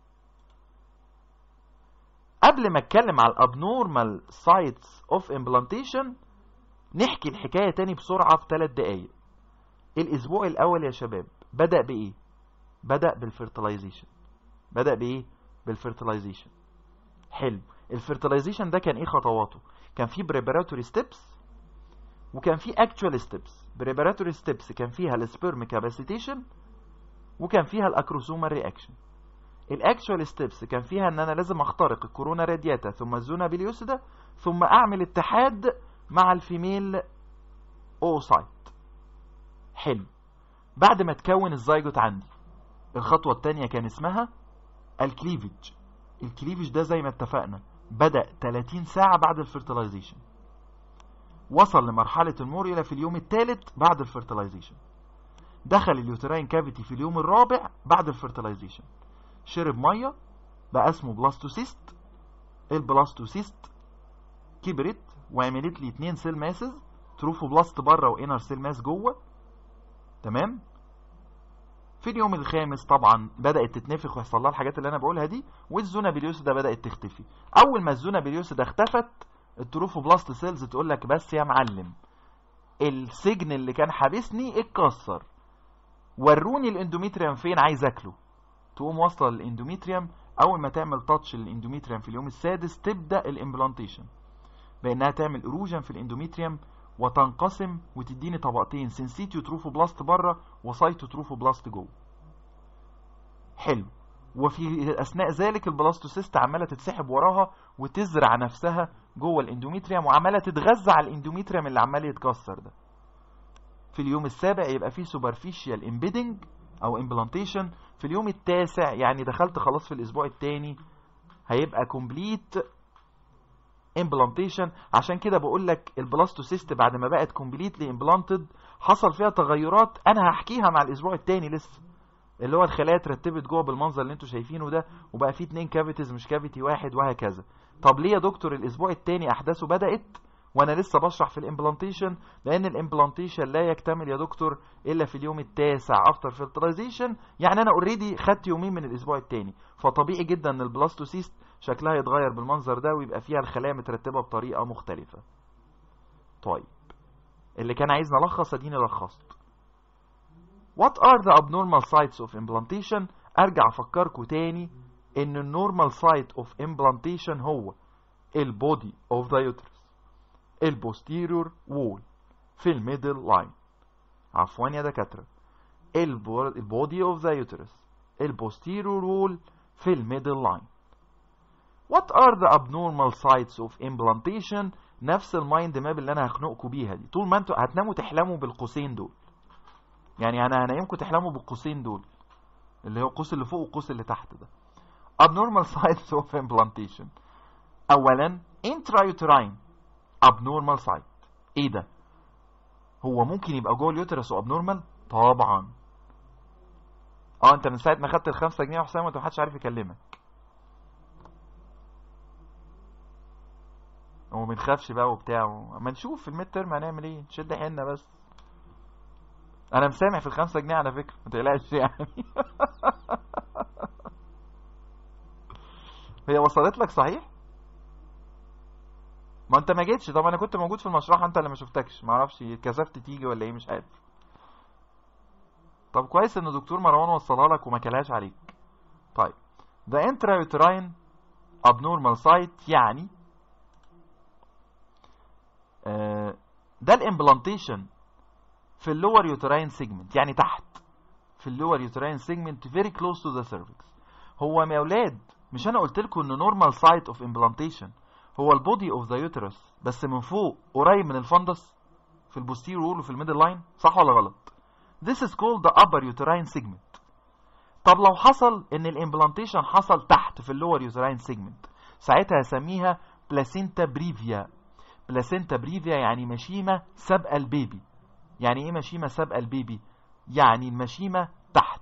قبل ما اتكلم على الابنورمال سايتس اوف امبلانتيشن نحكي الحكايه تاني بسرعه في ثلاث دقايق الاسبوع الاول يا شباب بدا بايه بدا بالفيرتلايزيشن بدا بايه بالفيرتلايزيشن حلو الفيرتلايزيشن ده كان ايه خطواته كان في بريباراتوري ستيبس وكان في اكتوال ستيبس بريباراتوري ستيبس كان فيها السبيرم كاباسيتيشن وكان فيها الاكروسومال رياكشن الاكتوال ستيبس كان فيها ان انا لازم اخترق الكورونا رادياتا ثم الزونا بليوسيدا ثم اعمل اتحاد مع الفيميل اوسايت حلو بعد ما تكون الزيجوت عندي الخطوة التانية كان اسمها الكليفج الكليفج ده زي ما اتفقنا بدأ 30 ساعة بعد الفيرتلايزيشن وصل لمرحلة الموريولا في اليوم الثالث بعد الفيرتلايزيشن دخل اليوتراين كافيتي في اليوم الرابع بعد الفيرتلايزيشن شرب ميه بقى اسمه بلاستوسيست البلاستوسيست كبرت وعملت لي اتنين سيل ماسز تروفوبلاست بره وانر سيل ماس جوه تمام في اليوم الخامس طبعا بدات تتنفخ ويحصل لها الحاجات اللي انا بقولها دي والزونا بليوسيدا بدات تختفي اول ما الزونا بليوسيدا اختفت التروفوبلاست سيلز تقول لك بس يا معلم السجن اللي كان حابسني اتكسر وروني الاندوميتريوم فين عايز اكله تقوم واصله للاندوميتريوم اول ما تعمل تاتش للاندوميتريوم في اليوم السادس تبدا الامبلانتيشن بانها تعمل اروجن في الاندوميتريوم وتنقسم وتديني طبقتين سنسيتيو تروفوبلاست بره وسايتو تروفوبلاست جوه حلو وفي اثناء ذلك البلاستوسيست عماله تتسحب وراها وتزرع نفسها جوه الاندوميتريوم وعماله تتغذى على الاندوميتريوم اللي عمال يتكسر ده في اليوم السابع يبقى فيه سوبرفيشال امبيدنج او امبلانتيشن في اليوم التاسع يعني دخلت خلاص في الاسبوع الثاني هيبقى كومبليت امبلانتيشن عشان كده بقول لك البلاستوسيست بعد ما بقت كومبليتلي امبلانتد حصل فيها تغيرات انا هحكيها مع الاسبوع الثاني لسه اللي هو الخلايا اترتبت جوه بالمنظر اللي انتوا شايفينه ده وبقى فيه اتنين كافيتيز مش كافيتي واحد وهكذا طب ليه يا دكتور الاسبوع الثاني احداثه بدات وانا لسه بشرح في الامبلانتيشن لان الامبلانتيشن لا يكتمل يا دكتور الا في اليوم التاسع افتر فلترايزيشن يعني انا اوريدي خدت يومين من الاسبوع الثاني فطبيعي جدا ان البلاستوسيست شكلها يتغير بالمنظر ده ويبقى فيها الخلايا مترتبه بطريقه مختلفه طيب اللي كان عايز نلخص اديني لخصت What are the abnormal sites of implantation ارجع افكركم تاني ان النورمال سايت اوف امبلانتيشن هو البودي اوف ذا يوترس البوستيريور وول في الميدل لاين عفوا يا دكاتره البودي اوف ذا يوترس البوستيريور وول في الميدل لاين What are the abnormal sites of implantation نفس المايند ماب اللي انا هخنقكم بيها دي طول ما انتوا هتناموا تحلموا بالقوسين دول يعني انا هنايمكم تحلموا بالقوسين دول اللي هو القوس اللي فوق والقوس اللي تحت ده abnormal sites of implantation اولا intrauterine abnormal site ايه ده هو ممكن يبقى جوه اليوترس abnormal طبعا اه انت من ساعه ما خدت الخمسة جنيه يا حسام وانت محدش عارف يكلمك وما بنخافش بقى وبتاع اما نشوف في الميد ترم هنعمل ايه نشد حيلنا بس انا مسامح في الخمسة جنيه على فكرة ما تقلقش يعني هي وصلت لك صحيح ما انت ما جيتش طب انا كنت موجود في المشرحة انت اللي ما شفتكش ما اعرفش اتكسفت تيجي ولا ايه مش عارف طب كويس ان دكتور مروان وصلها لك وما كلهاش عليك طيب ده intrauterine abnormal site يعني آه ده الامبلانتيشن في اللور يوتراين سيجمنت يعني تحت في اللور يوتراين سيجمنت فيري كلوز تو ذا سيرفكس هو يا اولاد مش انا قلت لكم ان نورمال سايت اوف امبلانتيشن هو البودي اوف ذا يوترس بس من فوق قريب من الفندس في البوستير وول وفي الميدل لاين صح ولا غلط This is called the upper uterine segment طب لو حصل ان الامبلانتيشن حصل تحت في اللور يوتراين سيجمنت ساعتها هسميها بلاسينتا بريفيا بلاسينتا بريفيا يعني مشيمة سابقة البيبي يعني ايه مشيمة سابقة البيبي يعني المشيمة تحت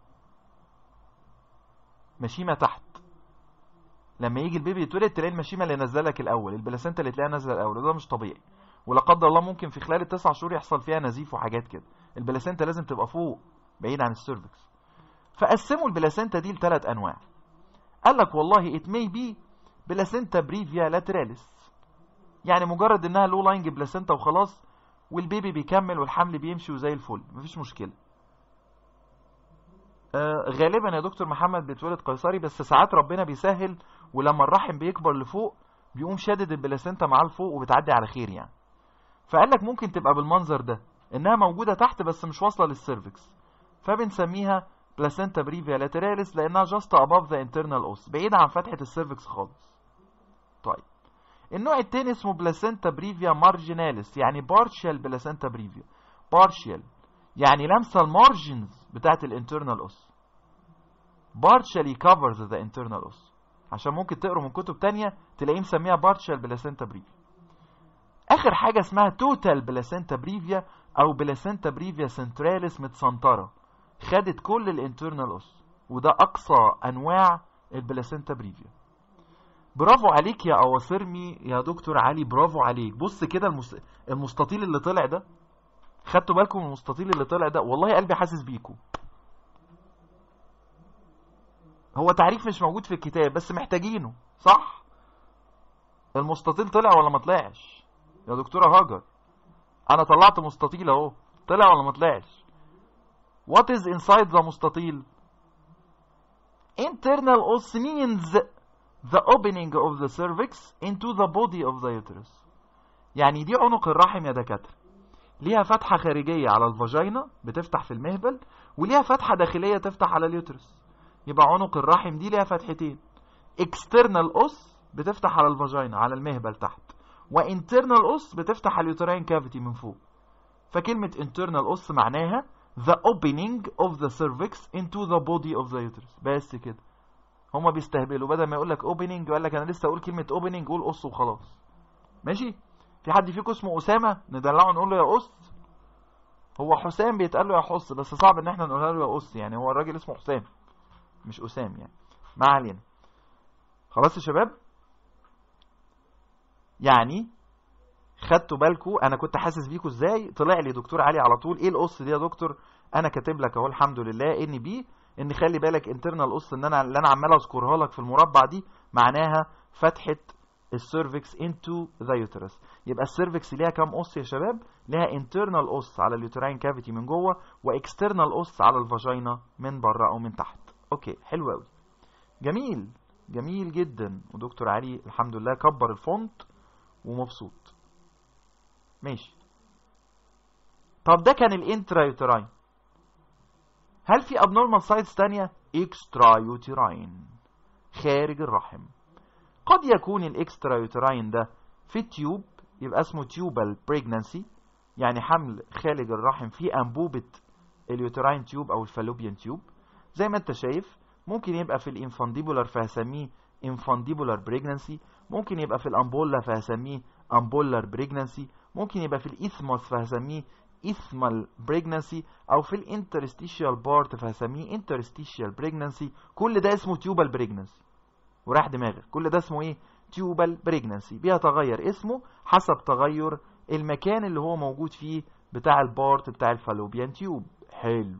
مشيمة تحت لما يجي البيبي يتولد تلاقي المشيمة اللي نزلك الاول البلاسينتا اللي تلاقيها نازله الاول وده مش طبيعي ولا قدر الله ممكن في خلال التسع شهور يحصل فيها نزيف وحاجات كده البلاسينتا لازم تبقى فوق بعيد عن السيرفكس فقسموا البلاسينتا دي لثلاث انواع قال لك والله it may be بلاسينتا بريفيا لاتراليس يعني مجرد انها لو لاينج بلاسينتا وخلاص والبيبي بيكمل والحمل بيمشي وزي الفل مفيش مشكله آه غالبا يا دكتور محمد بيتولد قيصري بس ساعات ربنا بيسهل ولما الرحم بيكبر لفوق بيقوم شادد البلاسينتا معاه لفوق وبتعدي على خير يعني فقال لك ممكن تبقى بالمنظر ده انها موجوده تحت بس مش واصله للسيرفكس فبنسميها بلاسينتا بريفيا لاتراليس لانها جاست اباف ذا انترنال اوس بعيده عن فتحه السيرفكس خالص طيب النوع التاني اسمه بلاسينتا بريفيا مارجيناليس يعني بارشال بلاسينتا بريفيا بارشال يعني لامسه المارجنز بتاعت الانترنال اوس partially covers the internal os عشان ممكن تقروا من كتب تانية تلاقيه مسميها partial placenta brevia اخر حاجة اسمها total placenta brevia او placenta brevia centralis متسنطرة خدت كل الانترنال اوس وده اقصى انواع البلاسينتا بريفيا برافو عليك يا اواصرمي يا دكتور علي برافو عليك بص كده المس... المستطيل اللي طلع ده خدتوا بالكم من المستطيل اللي طلع ده والله قلبي حاسس بيكم هو تعريف مش موجود في الكتاب بس محتاجينه صح المستطيل طلع ولا ما طلعش يا دكتوره هاجر انا طلعت مستطيل اهو طلع ولا ما طلعش what is inside the مستطيل internal os means the opening of the cervix into the body of the uterus يعني دي عنق الرحم يا دكاتره ليها فتحة خارجية على الفاجينا بتفتح في المهبل وليها فتحة داخلية تفتح على اليوترس يبقى عنق الرحم دي ليها فتحتين external os بتفتح على الفاجينا على المهبل تحت وانترنال os بتفتح على اليوترين كافيتي من فوق فكلمة internal os معناها the opening of the cervix into the body of the uterus بس كده هما بيستهبلوا بدل ما يقول لك opening يقول لك انا لسه اقول كلمة opening قول قص وخلاص ماشي في حد فيكم اسمه اسامة ندلعه نقول له يا قص هو حسام بيتقال له يا حص بس صعب ان احنا نقولها له يا قص يعني هو الراجل اسمه حسام مش اسام يعني ما علينا خلاص يا شباب يعني خدتوا بالكم انا كنت حاسس بيكم ازاي طلع لي دكتور علي على طول ايه القص دي يا دكتور انا كاتب لك اهو الحمد لله ان بي ان خلي بالك انترنال قص ان انا اللي انا عمال اذكرها لك في المربع دي معناها فتحه السيرفكس انتو ذا يوترس يبقى السيرفكس ليها كام قص يا شباب ليها انترنال قص على اليوتراين كافيتي من جوه واكسترنال قص على الفاجينا من بره او من تحت اوكي حلو قوي جميل جميل جدا ودكتور علي الحمد لله كبر الفونت ومبسوط ماشي طب ده كان الانترا يوتراين هل في ابنورمال سايتس تانية اكسترا يوتراين خارج الرحم قد يكون الاكسترا يوتراين ده في التيوب يبقى اسمه تيوبال بريجنانسي يعني حمل خارج الرحم في انبوبة اليوتراين تيوب او الفالوبيان تيوب زي ما انت شايف ممكن يبقى في الانفانديبولار فهسميه انفانديبولار بريجنانسي ممكن يبقى في الامبولا فهسميه امبولار بريجنانسي ممكن يبقى في الايثموس فهسميه ايثمال بريجنانسي او في الانترستيشيال بارت فهسميه انترستيشيال بريجنانسي كل ده اسمه تيوبال بريجنانسي وراح دماغك كل ده اسمه ايه تيوبال بريجنانسي بيتغير اسمه حسب تغير المكان اللي هو موجود فيه بتاع البارت بتاع الفالوبيان تيوب حلو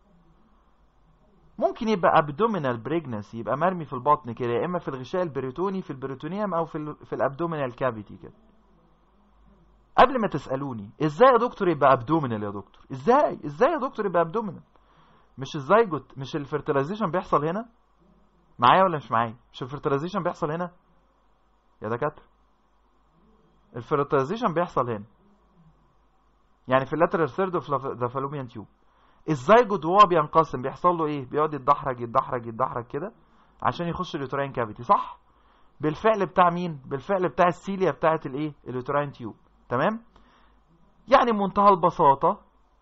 ممكن يبقى ابدومينال بريجنانسي يبقى مرمي في البطن كده يا اما في الغشاء البريتوني في البريتونيوم او في ال في الابدومينال كافيتي كده قبل ما تسالوني ازاي يا دكتور يبقى ابدومينال يا دكتور ازاي ازاي يا دكتور يبقى ابدومينال مش الزيجوت مش الفرتلايزيشن بيحصل هنا معايا ولا مش معايا مش الفرتلايزيشن بيحصل هنا يا دكاتره الفرتلايزيشن بيحصل هنا يعني في اللاترال ثيرد اوف ذا فالوبيان تيوب الزيجوت وهو بينقسم بيحصل له ايه بيقعد يتدحرج يتدحرج يتدحرج كده عشان يخش اليوتراين كافيتي صح بالفعل بتاع مين بالفعل بتاع السيليا بتاعه الايه اليوتراين تيوب تمام يعني منتهى البساطه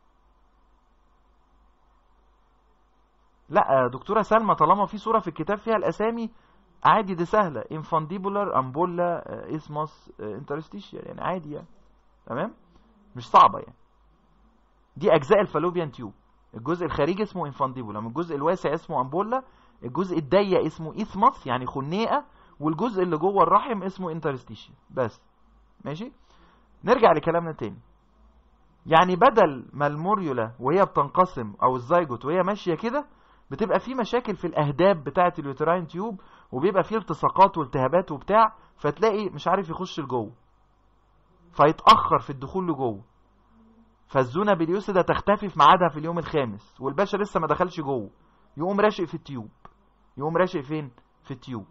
لا دكتوره سلمى طالما في صوره في الكتاب فيها الاسامي عادي دي سهله انفانديبولار امبولا اسموس انترستيشيال يعني عادي يعني تمام مش صعبه يعني دي اجزاء الفالوبيان تيوب الجزء الخارجي اسمه انفانديبولم الجزء الواسع اسمه امبولا الجزء الضيق اسمه ايثموس يعني خنيقه والجزء اللي جوه الرحم اسمه انترستيشن بس ماشي نرجع لكلامنا تاني يعني بدل ما الموريولا وهي بتنقسم او الزيجوت وهي ماشيه كده بتبقى في مشاكل في الاهداب بتاعه اليوتراين تيوب وبيبقى فيه التصاقات والتهابات وبتاع فتلاقي مش عارف يخش لجوه فيتاخر في الدخول لجوه فالزونه بليوسيدا تختفي في ميعادها في اليوم الخامس والباشا لسه ما دخلش جوه يقوم راشق في التيوب يقوم راشق فين في التيوب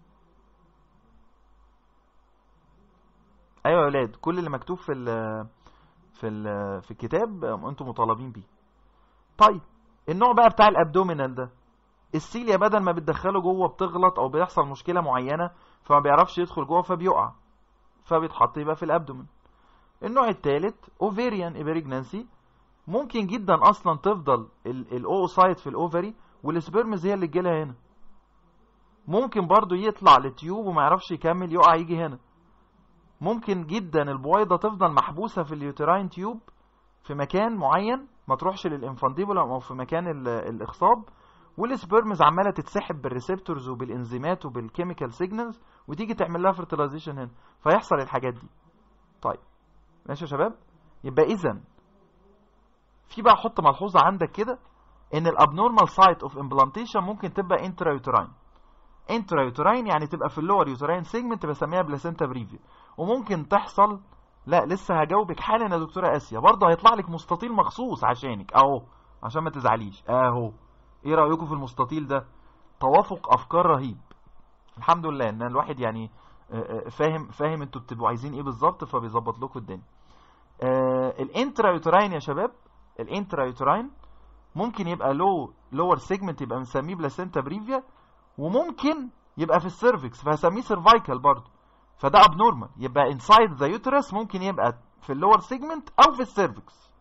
ايوه يا ولاد كل اللي مكتوب في ال في ال في الكتاب انتم مطالبين بيه طيب النوع بقى بتاع الابدومينال ده السيليا بدل ما بتدخله جوه بتغلط او بيحصل مشكله معينه فما بيعرفش يدخل جوه فبيقع فبيتحط يبقى في الابدومين النوع الثالث اوفيريان بريجنانسي ممكن جدا اصلا تفضل الاوسايت في الاوفري والسبرمز هي اللي تجيلها هنا ممكن برضو يطلع للتيوب وما يعرفش يكمل يقع يجي هنا ممكن جدا البويضة تفضل محبوسة في اليوتراين تيوب في مكان معين ما تروحش للانفانديبولم او في مكان الاخصاب والسبرمز عماله تتسحب بالريسبتورز وبالانزيمات وبالكيميكال سيجنالز وتيجي تعمل لها فرتلايزيشن هنا فيحصل الحاجات دي طيب ماشي يا شباب يبقى اذا في بقى حط ملحوظه عندك كده ان الابنورمال سايت اوف امبلانتيشن ممكن تبقى انترا يوتراين انترا يوتراين يعني تبقى في اللور يوتراين سيجمنت بسميها بلاسينتا بريفيا وممكن تحصل لا لسه هجاوبك حالا يا دكتوره اسيا برضه هيطلع لك مستطيل مخصوص عشانك اهو عشان ما تزعليش اهو ايه رايكم في المستطيل ده توافق افكار رهيب الحمد لله ان الواحد يعني فاهم فاهم انتوا بتبقوا عايزين ايه بالظبط فبيظبط لكم الدنيا الانترا يوتراين يا شباب الانترا يوتراين ممكن يبقى لو لور سيجمنت يبقى بنسميه بلاسينتا بريفيا وممكن يبقى في السيرفكس فهسميه سيرفايكال برضه فده ابنورمال يبقى انسايد ذا يوترس ممكن يبقى في اللور سيجمنت او في السيرفكس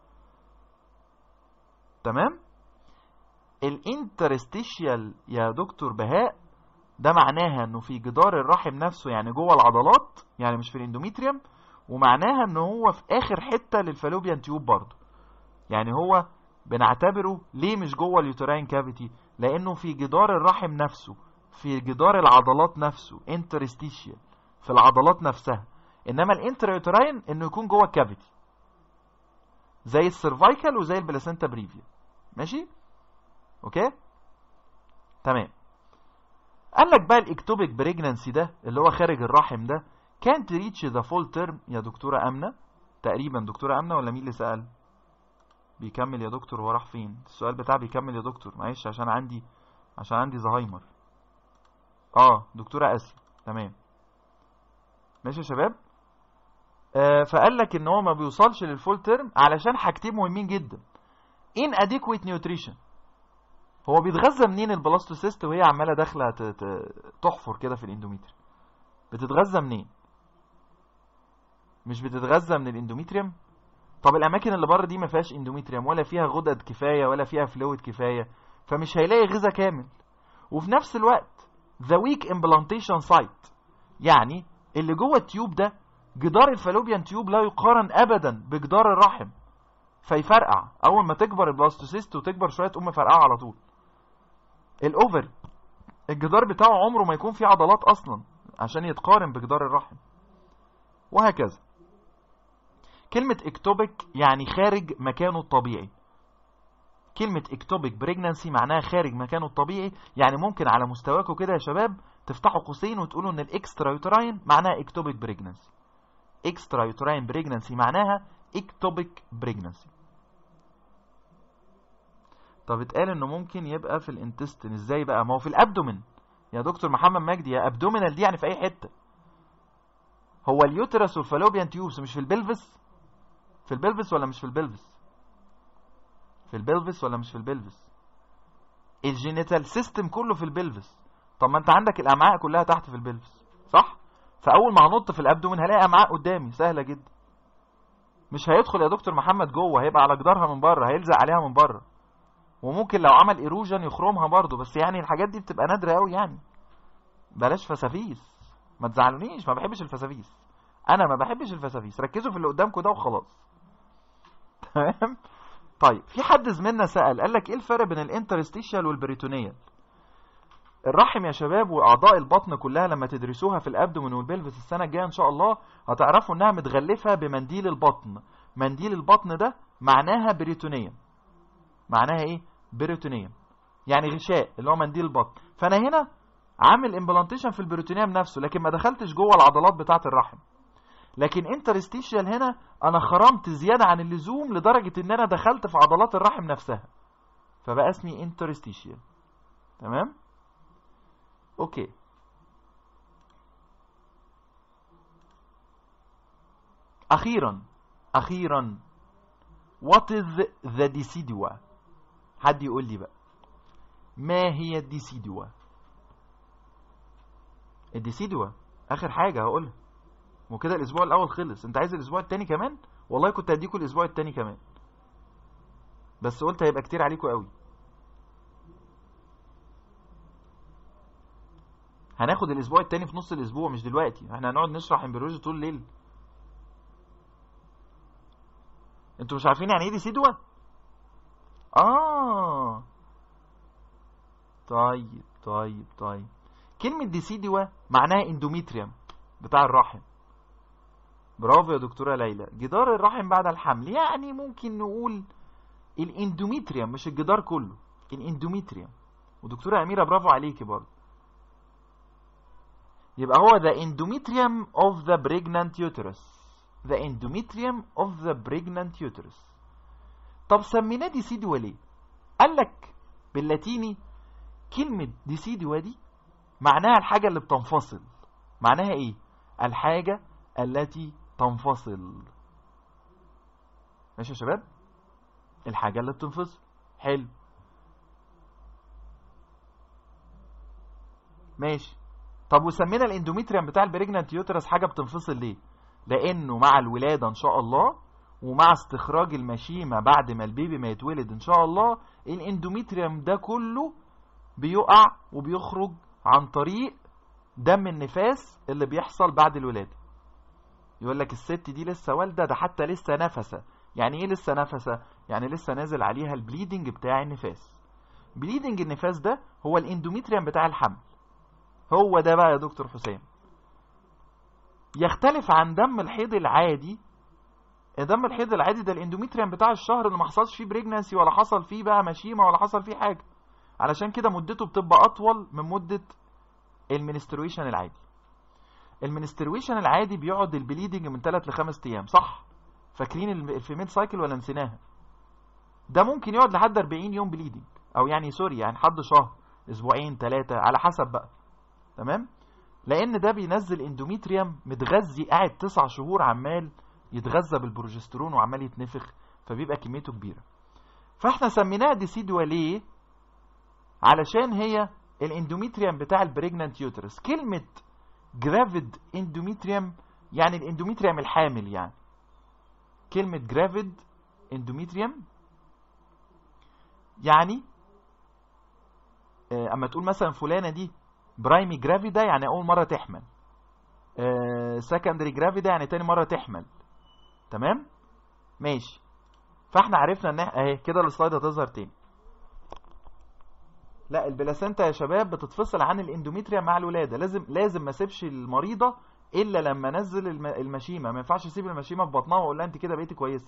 تمام الانترستيشيال يا دكتور بهاء ده معناها انه في جدار الرحم نفسه يعني جوه العضلات يعني مش في الاندوميتريوم ومعناها ان هو في اخر حته للفالوبيان تيوب برضه يعني هو بنعتبره ليه مش جوه اليوتراين كافيتي لانه في جدار الرحم نفسه في جدار العضلات نفسه انترستيشيال في العضلات نفسها انما الانترايوتراين انه يكون جوه الكافيتي زي السيرفايكال وزي البلاسنتا بريفيا ماشي اوكي تمام قال لك بقى الاكتوبيك بريجنانسي ده اللي هو خارج الرحم ده كانت ريتش ذا فول تيرم يا دكتوره امنه تقريبا دكتوره امنه ولا مين اللي سال بيكمل يا دكتور هو راح فين السؤال بتاع بيكمل يا دكتور معلش عشان عندي عشان عندي زهايمر اه دكتوره اسيا تمام ماشي يا شباب آه فقال لك ان هو ما بيوصلش للفول تيرم علشان حاجتين مهمين جدا ان اديكويت نيوتريشن هو بيتغذى منين البلاستوسيست وهي عماله داخله تحفر كده في الاندوميتريوم بتتغذى منين مش بتتغذى من الاندوميتريوم طب الاماكن اللي بره دي ما فيهاش اندوميتريوم ولا فيها غدد كفايه ولا فيها فلويد كفايه فمش هيلاقي غذاء كامل وفي نفس الوقت ذا ويك امبلانتيشن سايت يعني اللي جوه التيوب ده جدار الفالوبيان تيوب لا يقارن ابدا بجدار الرحم فيفرقع اول ما تكبر البلاستوسيست وتكبر شويه تقوم مفرقعه على طول الاوفر الجدار بتاعه عمره ما يكون فيه عضلات اصلا عشان يتقارن بجدار الرحم وهكذا كلمة اكتوبيك يعني خارج مكانه الطبيعي كلمة اكتوبيك بريجنانسي معناها خارج مكانه الطبيعي يعني ممكن على مستواكم كده يا شباب تفتحوا قوسين وتقولوا ان الاكسترا يوتراين معناها اكتوبيك بريجنانسي اكسترا يوتراين بريجنانسي معناها اكتوبيك بريجنانسي طب اتقال انه ممكن يبقى في الانتستين ازاي بقى ما هو في الابدومين يا دكتور محمد مجدي يا ابدومينال دي يعني في اي حته هو اليوترس والفالوبيان تيوبس مش في البلفس في البلفس ولا مش في البلفس في البلفس ولا مش في البلفس الجينيتال سيستم كله في البلفس طب ما انت عندك الامعاء كلها تحت في البلفس صح فاول ما هنط في الابدومين هلاقي امعاء قدامي سهله جدا مش هيدخل يا دكتور محمد جوه هيبقى على جدارها من بره هيلزق عليها من بره وممكن لو عمل ايروجن يخرمها برضه بس يعني الحاجات دي بتبقى نادره قوي يعني بلاش فسافيس ما تزعلونيش ما بحبش الفسافيس انا ما بحبش الفسافيس ركزوا في اللي قدامكم ده وخلاص تمام طيب في حد زميلنا سأل قال لك ايه الفرق بين الانترستيشيال والبريتونيال الرحم يا شباب واعضاء البطن كلها لما تدرسوها في الابدومين والبلفس السنه الجايه ان شاء الله هتعرفوا انها متغلفه بمنديل البطن منديل البطن ده معناها بريتونيوم معناها ايه بريتونيوم يعني غشاء اللي هو منديل البطن فانا هنا عامل امبلانتيشن في البريتونيوم نفسه لكن ما دخلتش جوه العضلات بتاعه الرحم لكن انترستيشيال هنا انا خرمت زياده عن اللزوم لدرجه ان انا دخلت في عضلات الرحم نفسها فبقى اسمي انترستيشيال تمام اوكي اخيرا اخيرا what is the decidua حد يقول لي بقى ما هي الديسيدوا الديسيدوا اخر حاجه هقولها وكده الاسبوع الاول خلص انت عايز الاسبوع التاني كمان والله كنت هديكوا الاسبوع التاني كمان بس قلت هيبقى كتير عليكم قوي هناخد الاسبوع التاني في نص الاسبوع مش دلوقتي احنا هنقعد نشرح امبريولوجي طول الليل انتوا مش عارفين يعني ايه ديسيدوا اه طيب طيب طيب كلمة ديسيدوا معناها اندوميتريوم بتاع الرحم برافو يا دكتورة ليلى جدار الرحم بعد الحمل يعني ممكن نقول الاندوميتريوم مش الجدار كله الاندوميتريوم ودكتورة أميرة برافو عليكي برضه يبقى هو the endometrium of the pregnant uterus the endometrium of the pregnant uterus طب سميناه ديسيدوا ليه قال لك باللاتيني كلمة ديسيدوا دي معناها الحاجة اللي بتنفصل معناها ايه الحاجة التي تنفصل ماشي يا شباب الحاجة اللي بتنفصل حلو ماشي طب وسمينا الاندوميتريوم بتاع البريجنانت يوترس حاجة بتنفصل ليه لانه مع الولادة ان شاء الله ومع استخراج المشيمة بعد ما البيبي ما يتولد ان شاء الله الاندوميتريوم ده كله بيقع وبيخرج عن طريق دم النفاس اللي بيحصل بعد الولادة يقول لك الست دي لسه والدة ده حتى لسه نفسة يعني ايه لسه نفسة يعني لسه نازل عليها البليدنج بتاع النفاس بليدنج النفاس ده هو الاندوميتريوم بتاع الحمل هو ده بقى يا دكتور حسام يختلف عن دم الحيض العادي دم الحيض العادي ده الاندوميتريم بتاع الشهر اللي ما حصلش فيه بريجنسي ولا حصل فيه بقى مشيمه ولا حصل فيه حاجه علشان كده مدته بتبقى اطول من مده المنسترويشن العادي المنسترويشن العادي بيقعد البليدنج من 3 ل 5 ايام صح فاكرين الفيميل سايكل ولا نسيناها ده ممكن يقعد لحد 40 يوم بليدنج او يعني سوري يعني حد شهر اسبوعين ثلاثه على حسب بقى تمام لان ده بينزل اندوميتريوم متغذي قاعد 9 شهور عمال يتغذى بالبروجسترون وعمال يتنفخ فبيبقى كميته كبيره فاحنا سميناها ديسيدوا ليه علشان هي الاندوميتريوم بتاع البريجنانت يوترس كلمه جرافيد اندوميتريوم يعني الاندوميتريوم الحامل يعني كلمه جرافيد اندوميتريوم يعني اما تقول مثلا فلانه دي برايمي جرافيدا يعني اول مره تحمل سكندري جرافيدا يعني تاني مره تحمل تمام ماشي فاحنا عرفنا ان اهي كده السلايد هتظهر تاني لا البلاسنتا يا شباب بتتفصل عن الاندوميتريا مع الولاده لازم لازم ما اسيبش المريضه الا لما انزل المشيمه ما ينفعش اسيب المشيمه في بطنها واقول لها انت كده بقيتي كويسه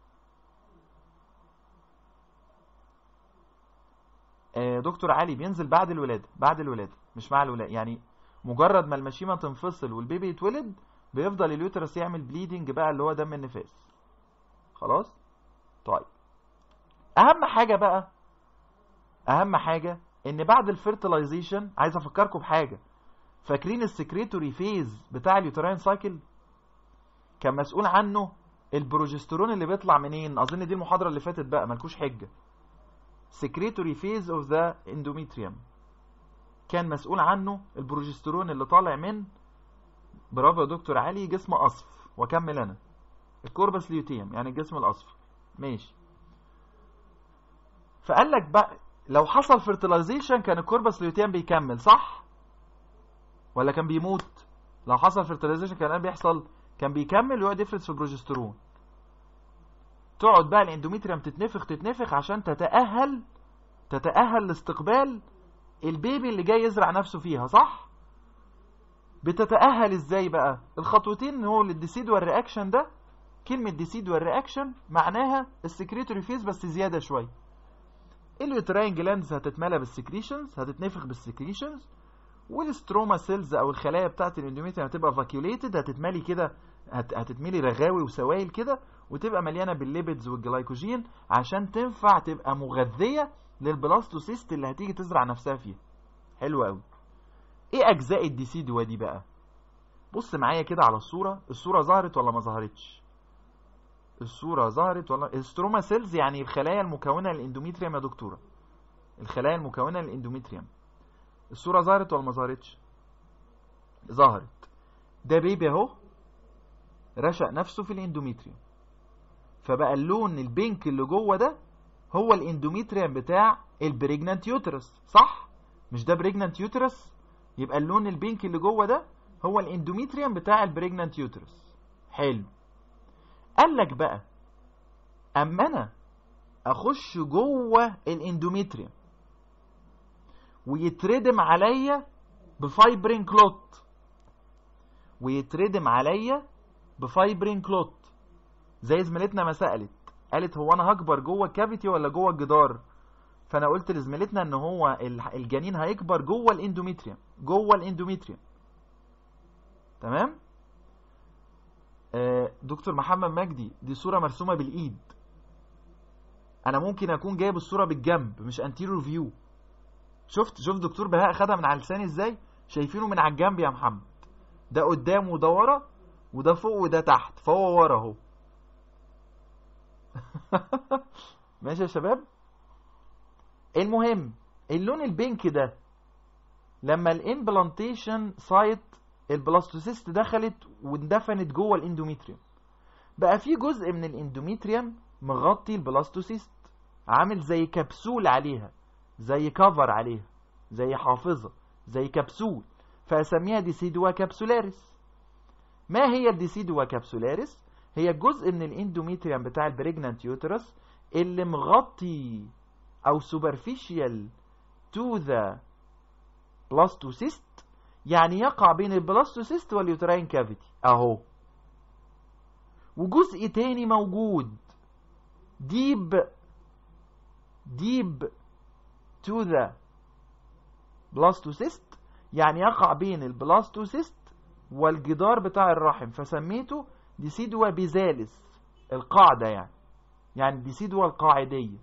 دكتور علي بينزل بعد الولاده بعد الولاده مش مع الولاده يعني مجرد ما المشيمه تنفصل والبيبي يتولد بيفضل اليوترس يعمل بليدنج بقى اللي هو دم النفاس خلاص طيب اهم حاجه بقى اهم حاجه ان بعد الفيرتلايزيشن عايز افكركم بحاجه فاكرين السكريتوري فيز بتاع اليوتراين سايكل كان مسؤول عنه البروجسترون اللي بيطلع منين اظن دي المحاضره اللي فاتت بقى ملكوش حجه secretory phase of the endometrium كان مسؤول عنه البروجسترون اللي طالع من برافو يا دكتور علي جسم اصف واكمل انا الكوربس ليوتيم يعني الجسم الاصفر ماشي فقال لك بقى لو حصل فيرتلايزيشن كان الكوربس ليوتيم بيكمل صح ولا كان بيموت لو حصل فيرتلايزيشن كان بيحصل كان بيكمل ويقعد يفرز في البروجسترون تقعد بقى الاندوميتريوم تتنفخ تتنفخ عشان تتأهل تتأهل لاستقبال البيبي اللي جاي يزرع نفسه فيها صح بتتأهل ازاي بقى الخطوتين هو الديسيدوال رياكشن ده كلمة ديسيدوال رياكشن معناها السكريتوري فيز بس زيادة شوية اليوتراين جلاندز هتتملى بالسكريشنز هتتنفخ بالسكريشنز والستروما سيلز او الخلايا بتاعت الاندوميتريوم هتبقى فاكيوليتد هتتملي كده هتتملي رغاوي وسوائل كده وتبقى مليانه بالليبيدز والجلايكوجين عشان تنفع تبقى مغذيه للبلاستوسيست اللي هتيجي تزرع نفسها فيها حلو قوي ايه اجزاء الديسيدوا دي بقى بص معايا كده على الصوره الصوره ظهرت ولا ما ظهرتش الصوره ظهرت ولا الستروما سيلز يعني الخلايا المكونه للاندوميتريوم يا دكتوره الخلايا المكونه للاندوميتريوم الصوره ظهرت ولا ما ظهرتش ظهرت ده بيبي اهو رشق نفسه في الاندوميتريوم فبقى اللون البينك اللي جوه ده هو الاندوميتريوم بتاع البريجنانت يوترس صح مش ده بريجنانت يوترس يبقى اللون البينك اللي جوه ده هو الاندوميتريوم بتاع البريجنانت يوترس حلو قال لك بقى اما انا اخش جوه الاندوميتريوم ويتردم عليا بفايبرين كلوت ويتردم عليا بفايبرين كلوت زي زميلتنا ما سالت قالت هو انا هكبر جوه الكافيتي ولا جوه الجدار فانا قلت لزميلتنا ان هو الجنين هيكبر جوه الاندوميتريوم جوه الاندوميتريوم تمام آه دكتور محمد مجدي دي صوره مرسومه بالايد انا ممكن اكون جايب الصوره بالجنب مش انتيريور فيو شفت شوف دكتور بهاء خدها من على لساني ازاي شايفينه من على الجنب يا محمد ده قدام وده ورا وده فوق وده تحت فهو ورا اهو ماشي يا شباب المهم اللون البينك ده لما الامبلانتيشن سايت البلاستوسيست دخلت واندفنت جوه الاندوميتريوم بقى في جزء من الاندوميتريوم مغطي البلاستوسيست عامل زي كبسول عليها زي كفر عليها زي حافظة زي كبسول فأسميها ديسيدوا كابسولاريس ما هي الديسيدوا كابسولاريس هي الجزء من الاندوميتريوم بتاع البريجنانت يوترس اللي مغطي او superficial to the blastocyst يعني يقع بين البلاستوسيست واليوتراين كافيتي اهو وجزء تاني موجود deep deep to the blastocyst يعني يقع بين البلاستوسيست والجدار بتاع الرحم فسميته ديسيدوا بيزالس القاعدة يعني يعني ديسيدوا القاعدية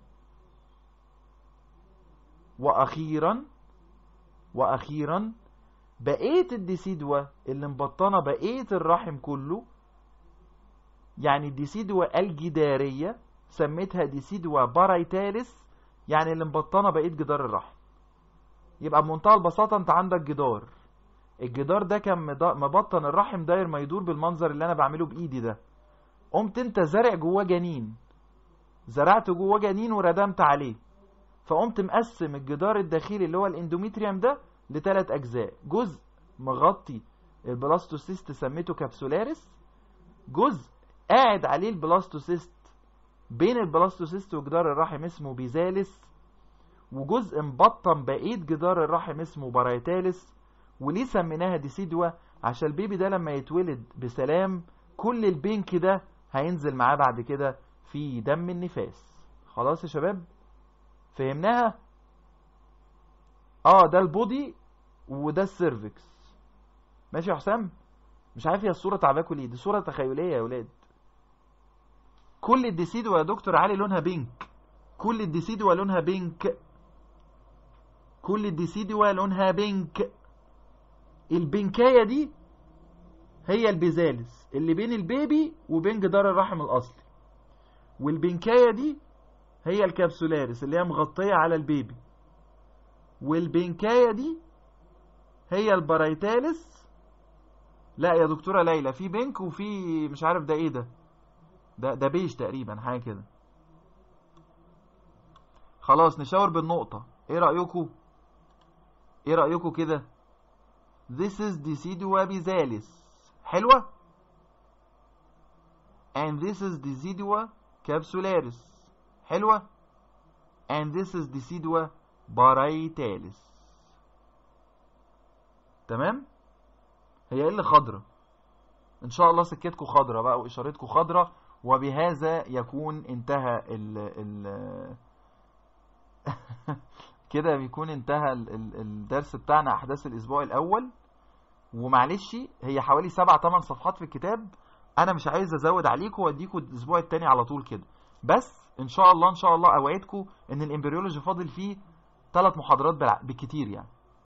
وأخيرا وأخيرا بقية الديسيدوا اللي مبطنة بقية الرحم كله يعني الديسيدوا الجدارية سميتها ديسيدوا بارايتاليس يعني اللي مبطنة بقية جدار الرحم يبقى بمنتهى البساطة انت عندك جدار الجدار ده كان مبطن الرحم داير ما يدور بالمنظر اللي انا بعمله بايدي ده قمت انت زرع جواه جنين زرعت جواه جنين وردمت عليه فقمت مقسم الجدار الداخلي اللي هو الاندوميتريوم ده لثلاث اجزاء جزء مغطي البلاستوسيست سميته كابسولاريس جزء قاعد عليه البلاستوسيست بين البلاستوسيست وجدار الرحم اسمه بيزالس وجزء مبطن بقية جدار الرحم اسمه بارايتالس وليه سميناها ديسيدوا عشان البيبي ده لما يتولد بسلام كل البينك ده هينزل معاه بعد كده في دم النفاس خلاص يا شباب فهمناها اه ده البودي وده السيرفكس ماشي يا حسام مش عارف هي الصوره تعباكوا ليه دي صوره تخيليه يا ولاد كل الديسيدوا يا دكتور علي لونها بينك كل الديسيدوا لونها بينك كل الديسيدوا لونها بينك البنكايه دي هي البيزالس اللي بين البيبي وبين جدار الرحم الاصلي والبنكايه دي هي الكابسولاريس اللي هي مغطيه على البيبي والبنكايه دي هي البرايتالس لا يا دكتوره ليلى في بنك وفي مش عارف ده ايه ده ده ده بيج تقريبا حاجه كده خلاص نشاور بالنقطه ايه رايكم ايه رايكم كده This is Decidua bizalis حلوة and this is Decidua capsularis حلوة and this is Decidua برايتاليس تمام هي ايه اللي خضرة ان شاء الله سكتكم خضرة بقى واشارتكم خضرة وبهذا يكون انتهى ال ال كده بيكون انتهى الدرس بتاعنا احداث الاسبوع الاول ومعلش هي حوالي سبع تمن صفحات في الكتاب انا مش عايز ازود عليكم واديكم الاسبوع التاني على طول كده بس ان شاء الله ان شاء الله اوعدكم ان الامبريولوجي فاضل فيه ثلاث محاضرات بالكتير يعني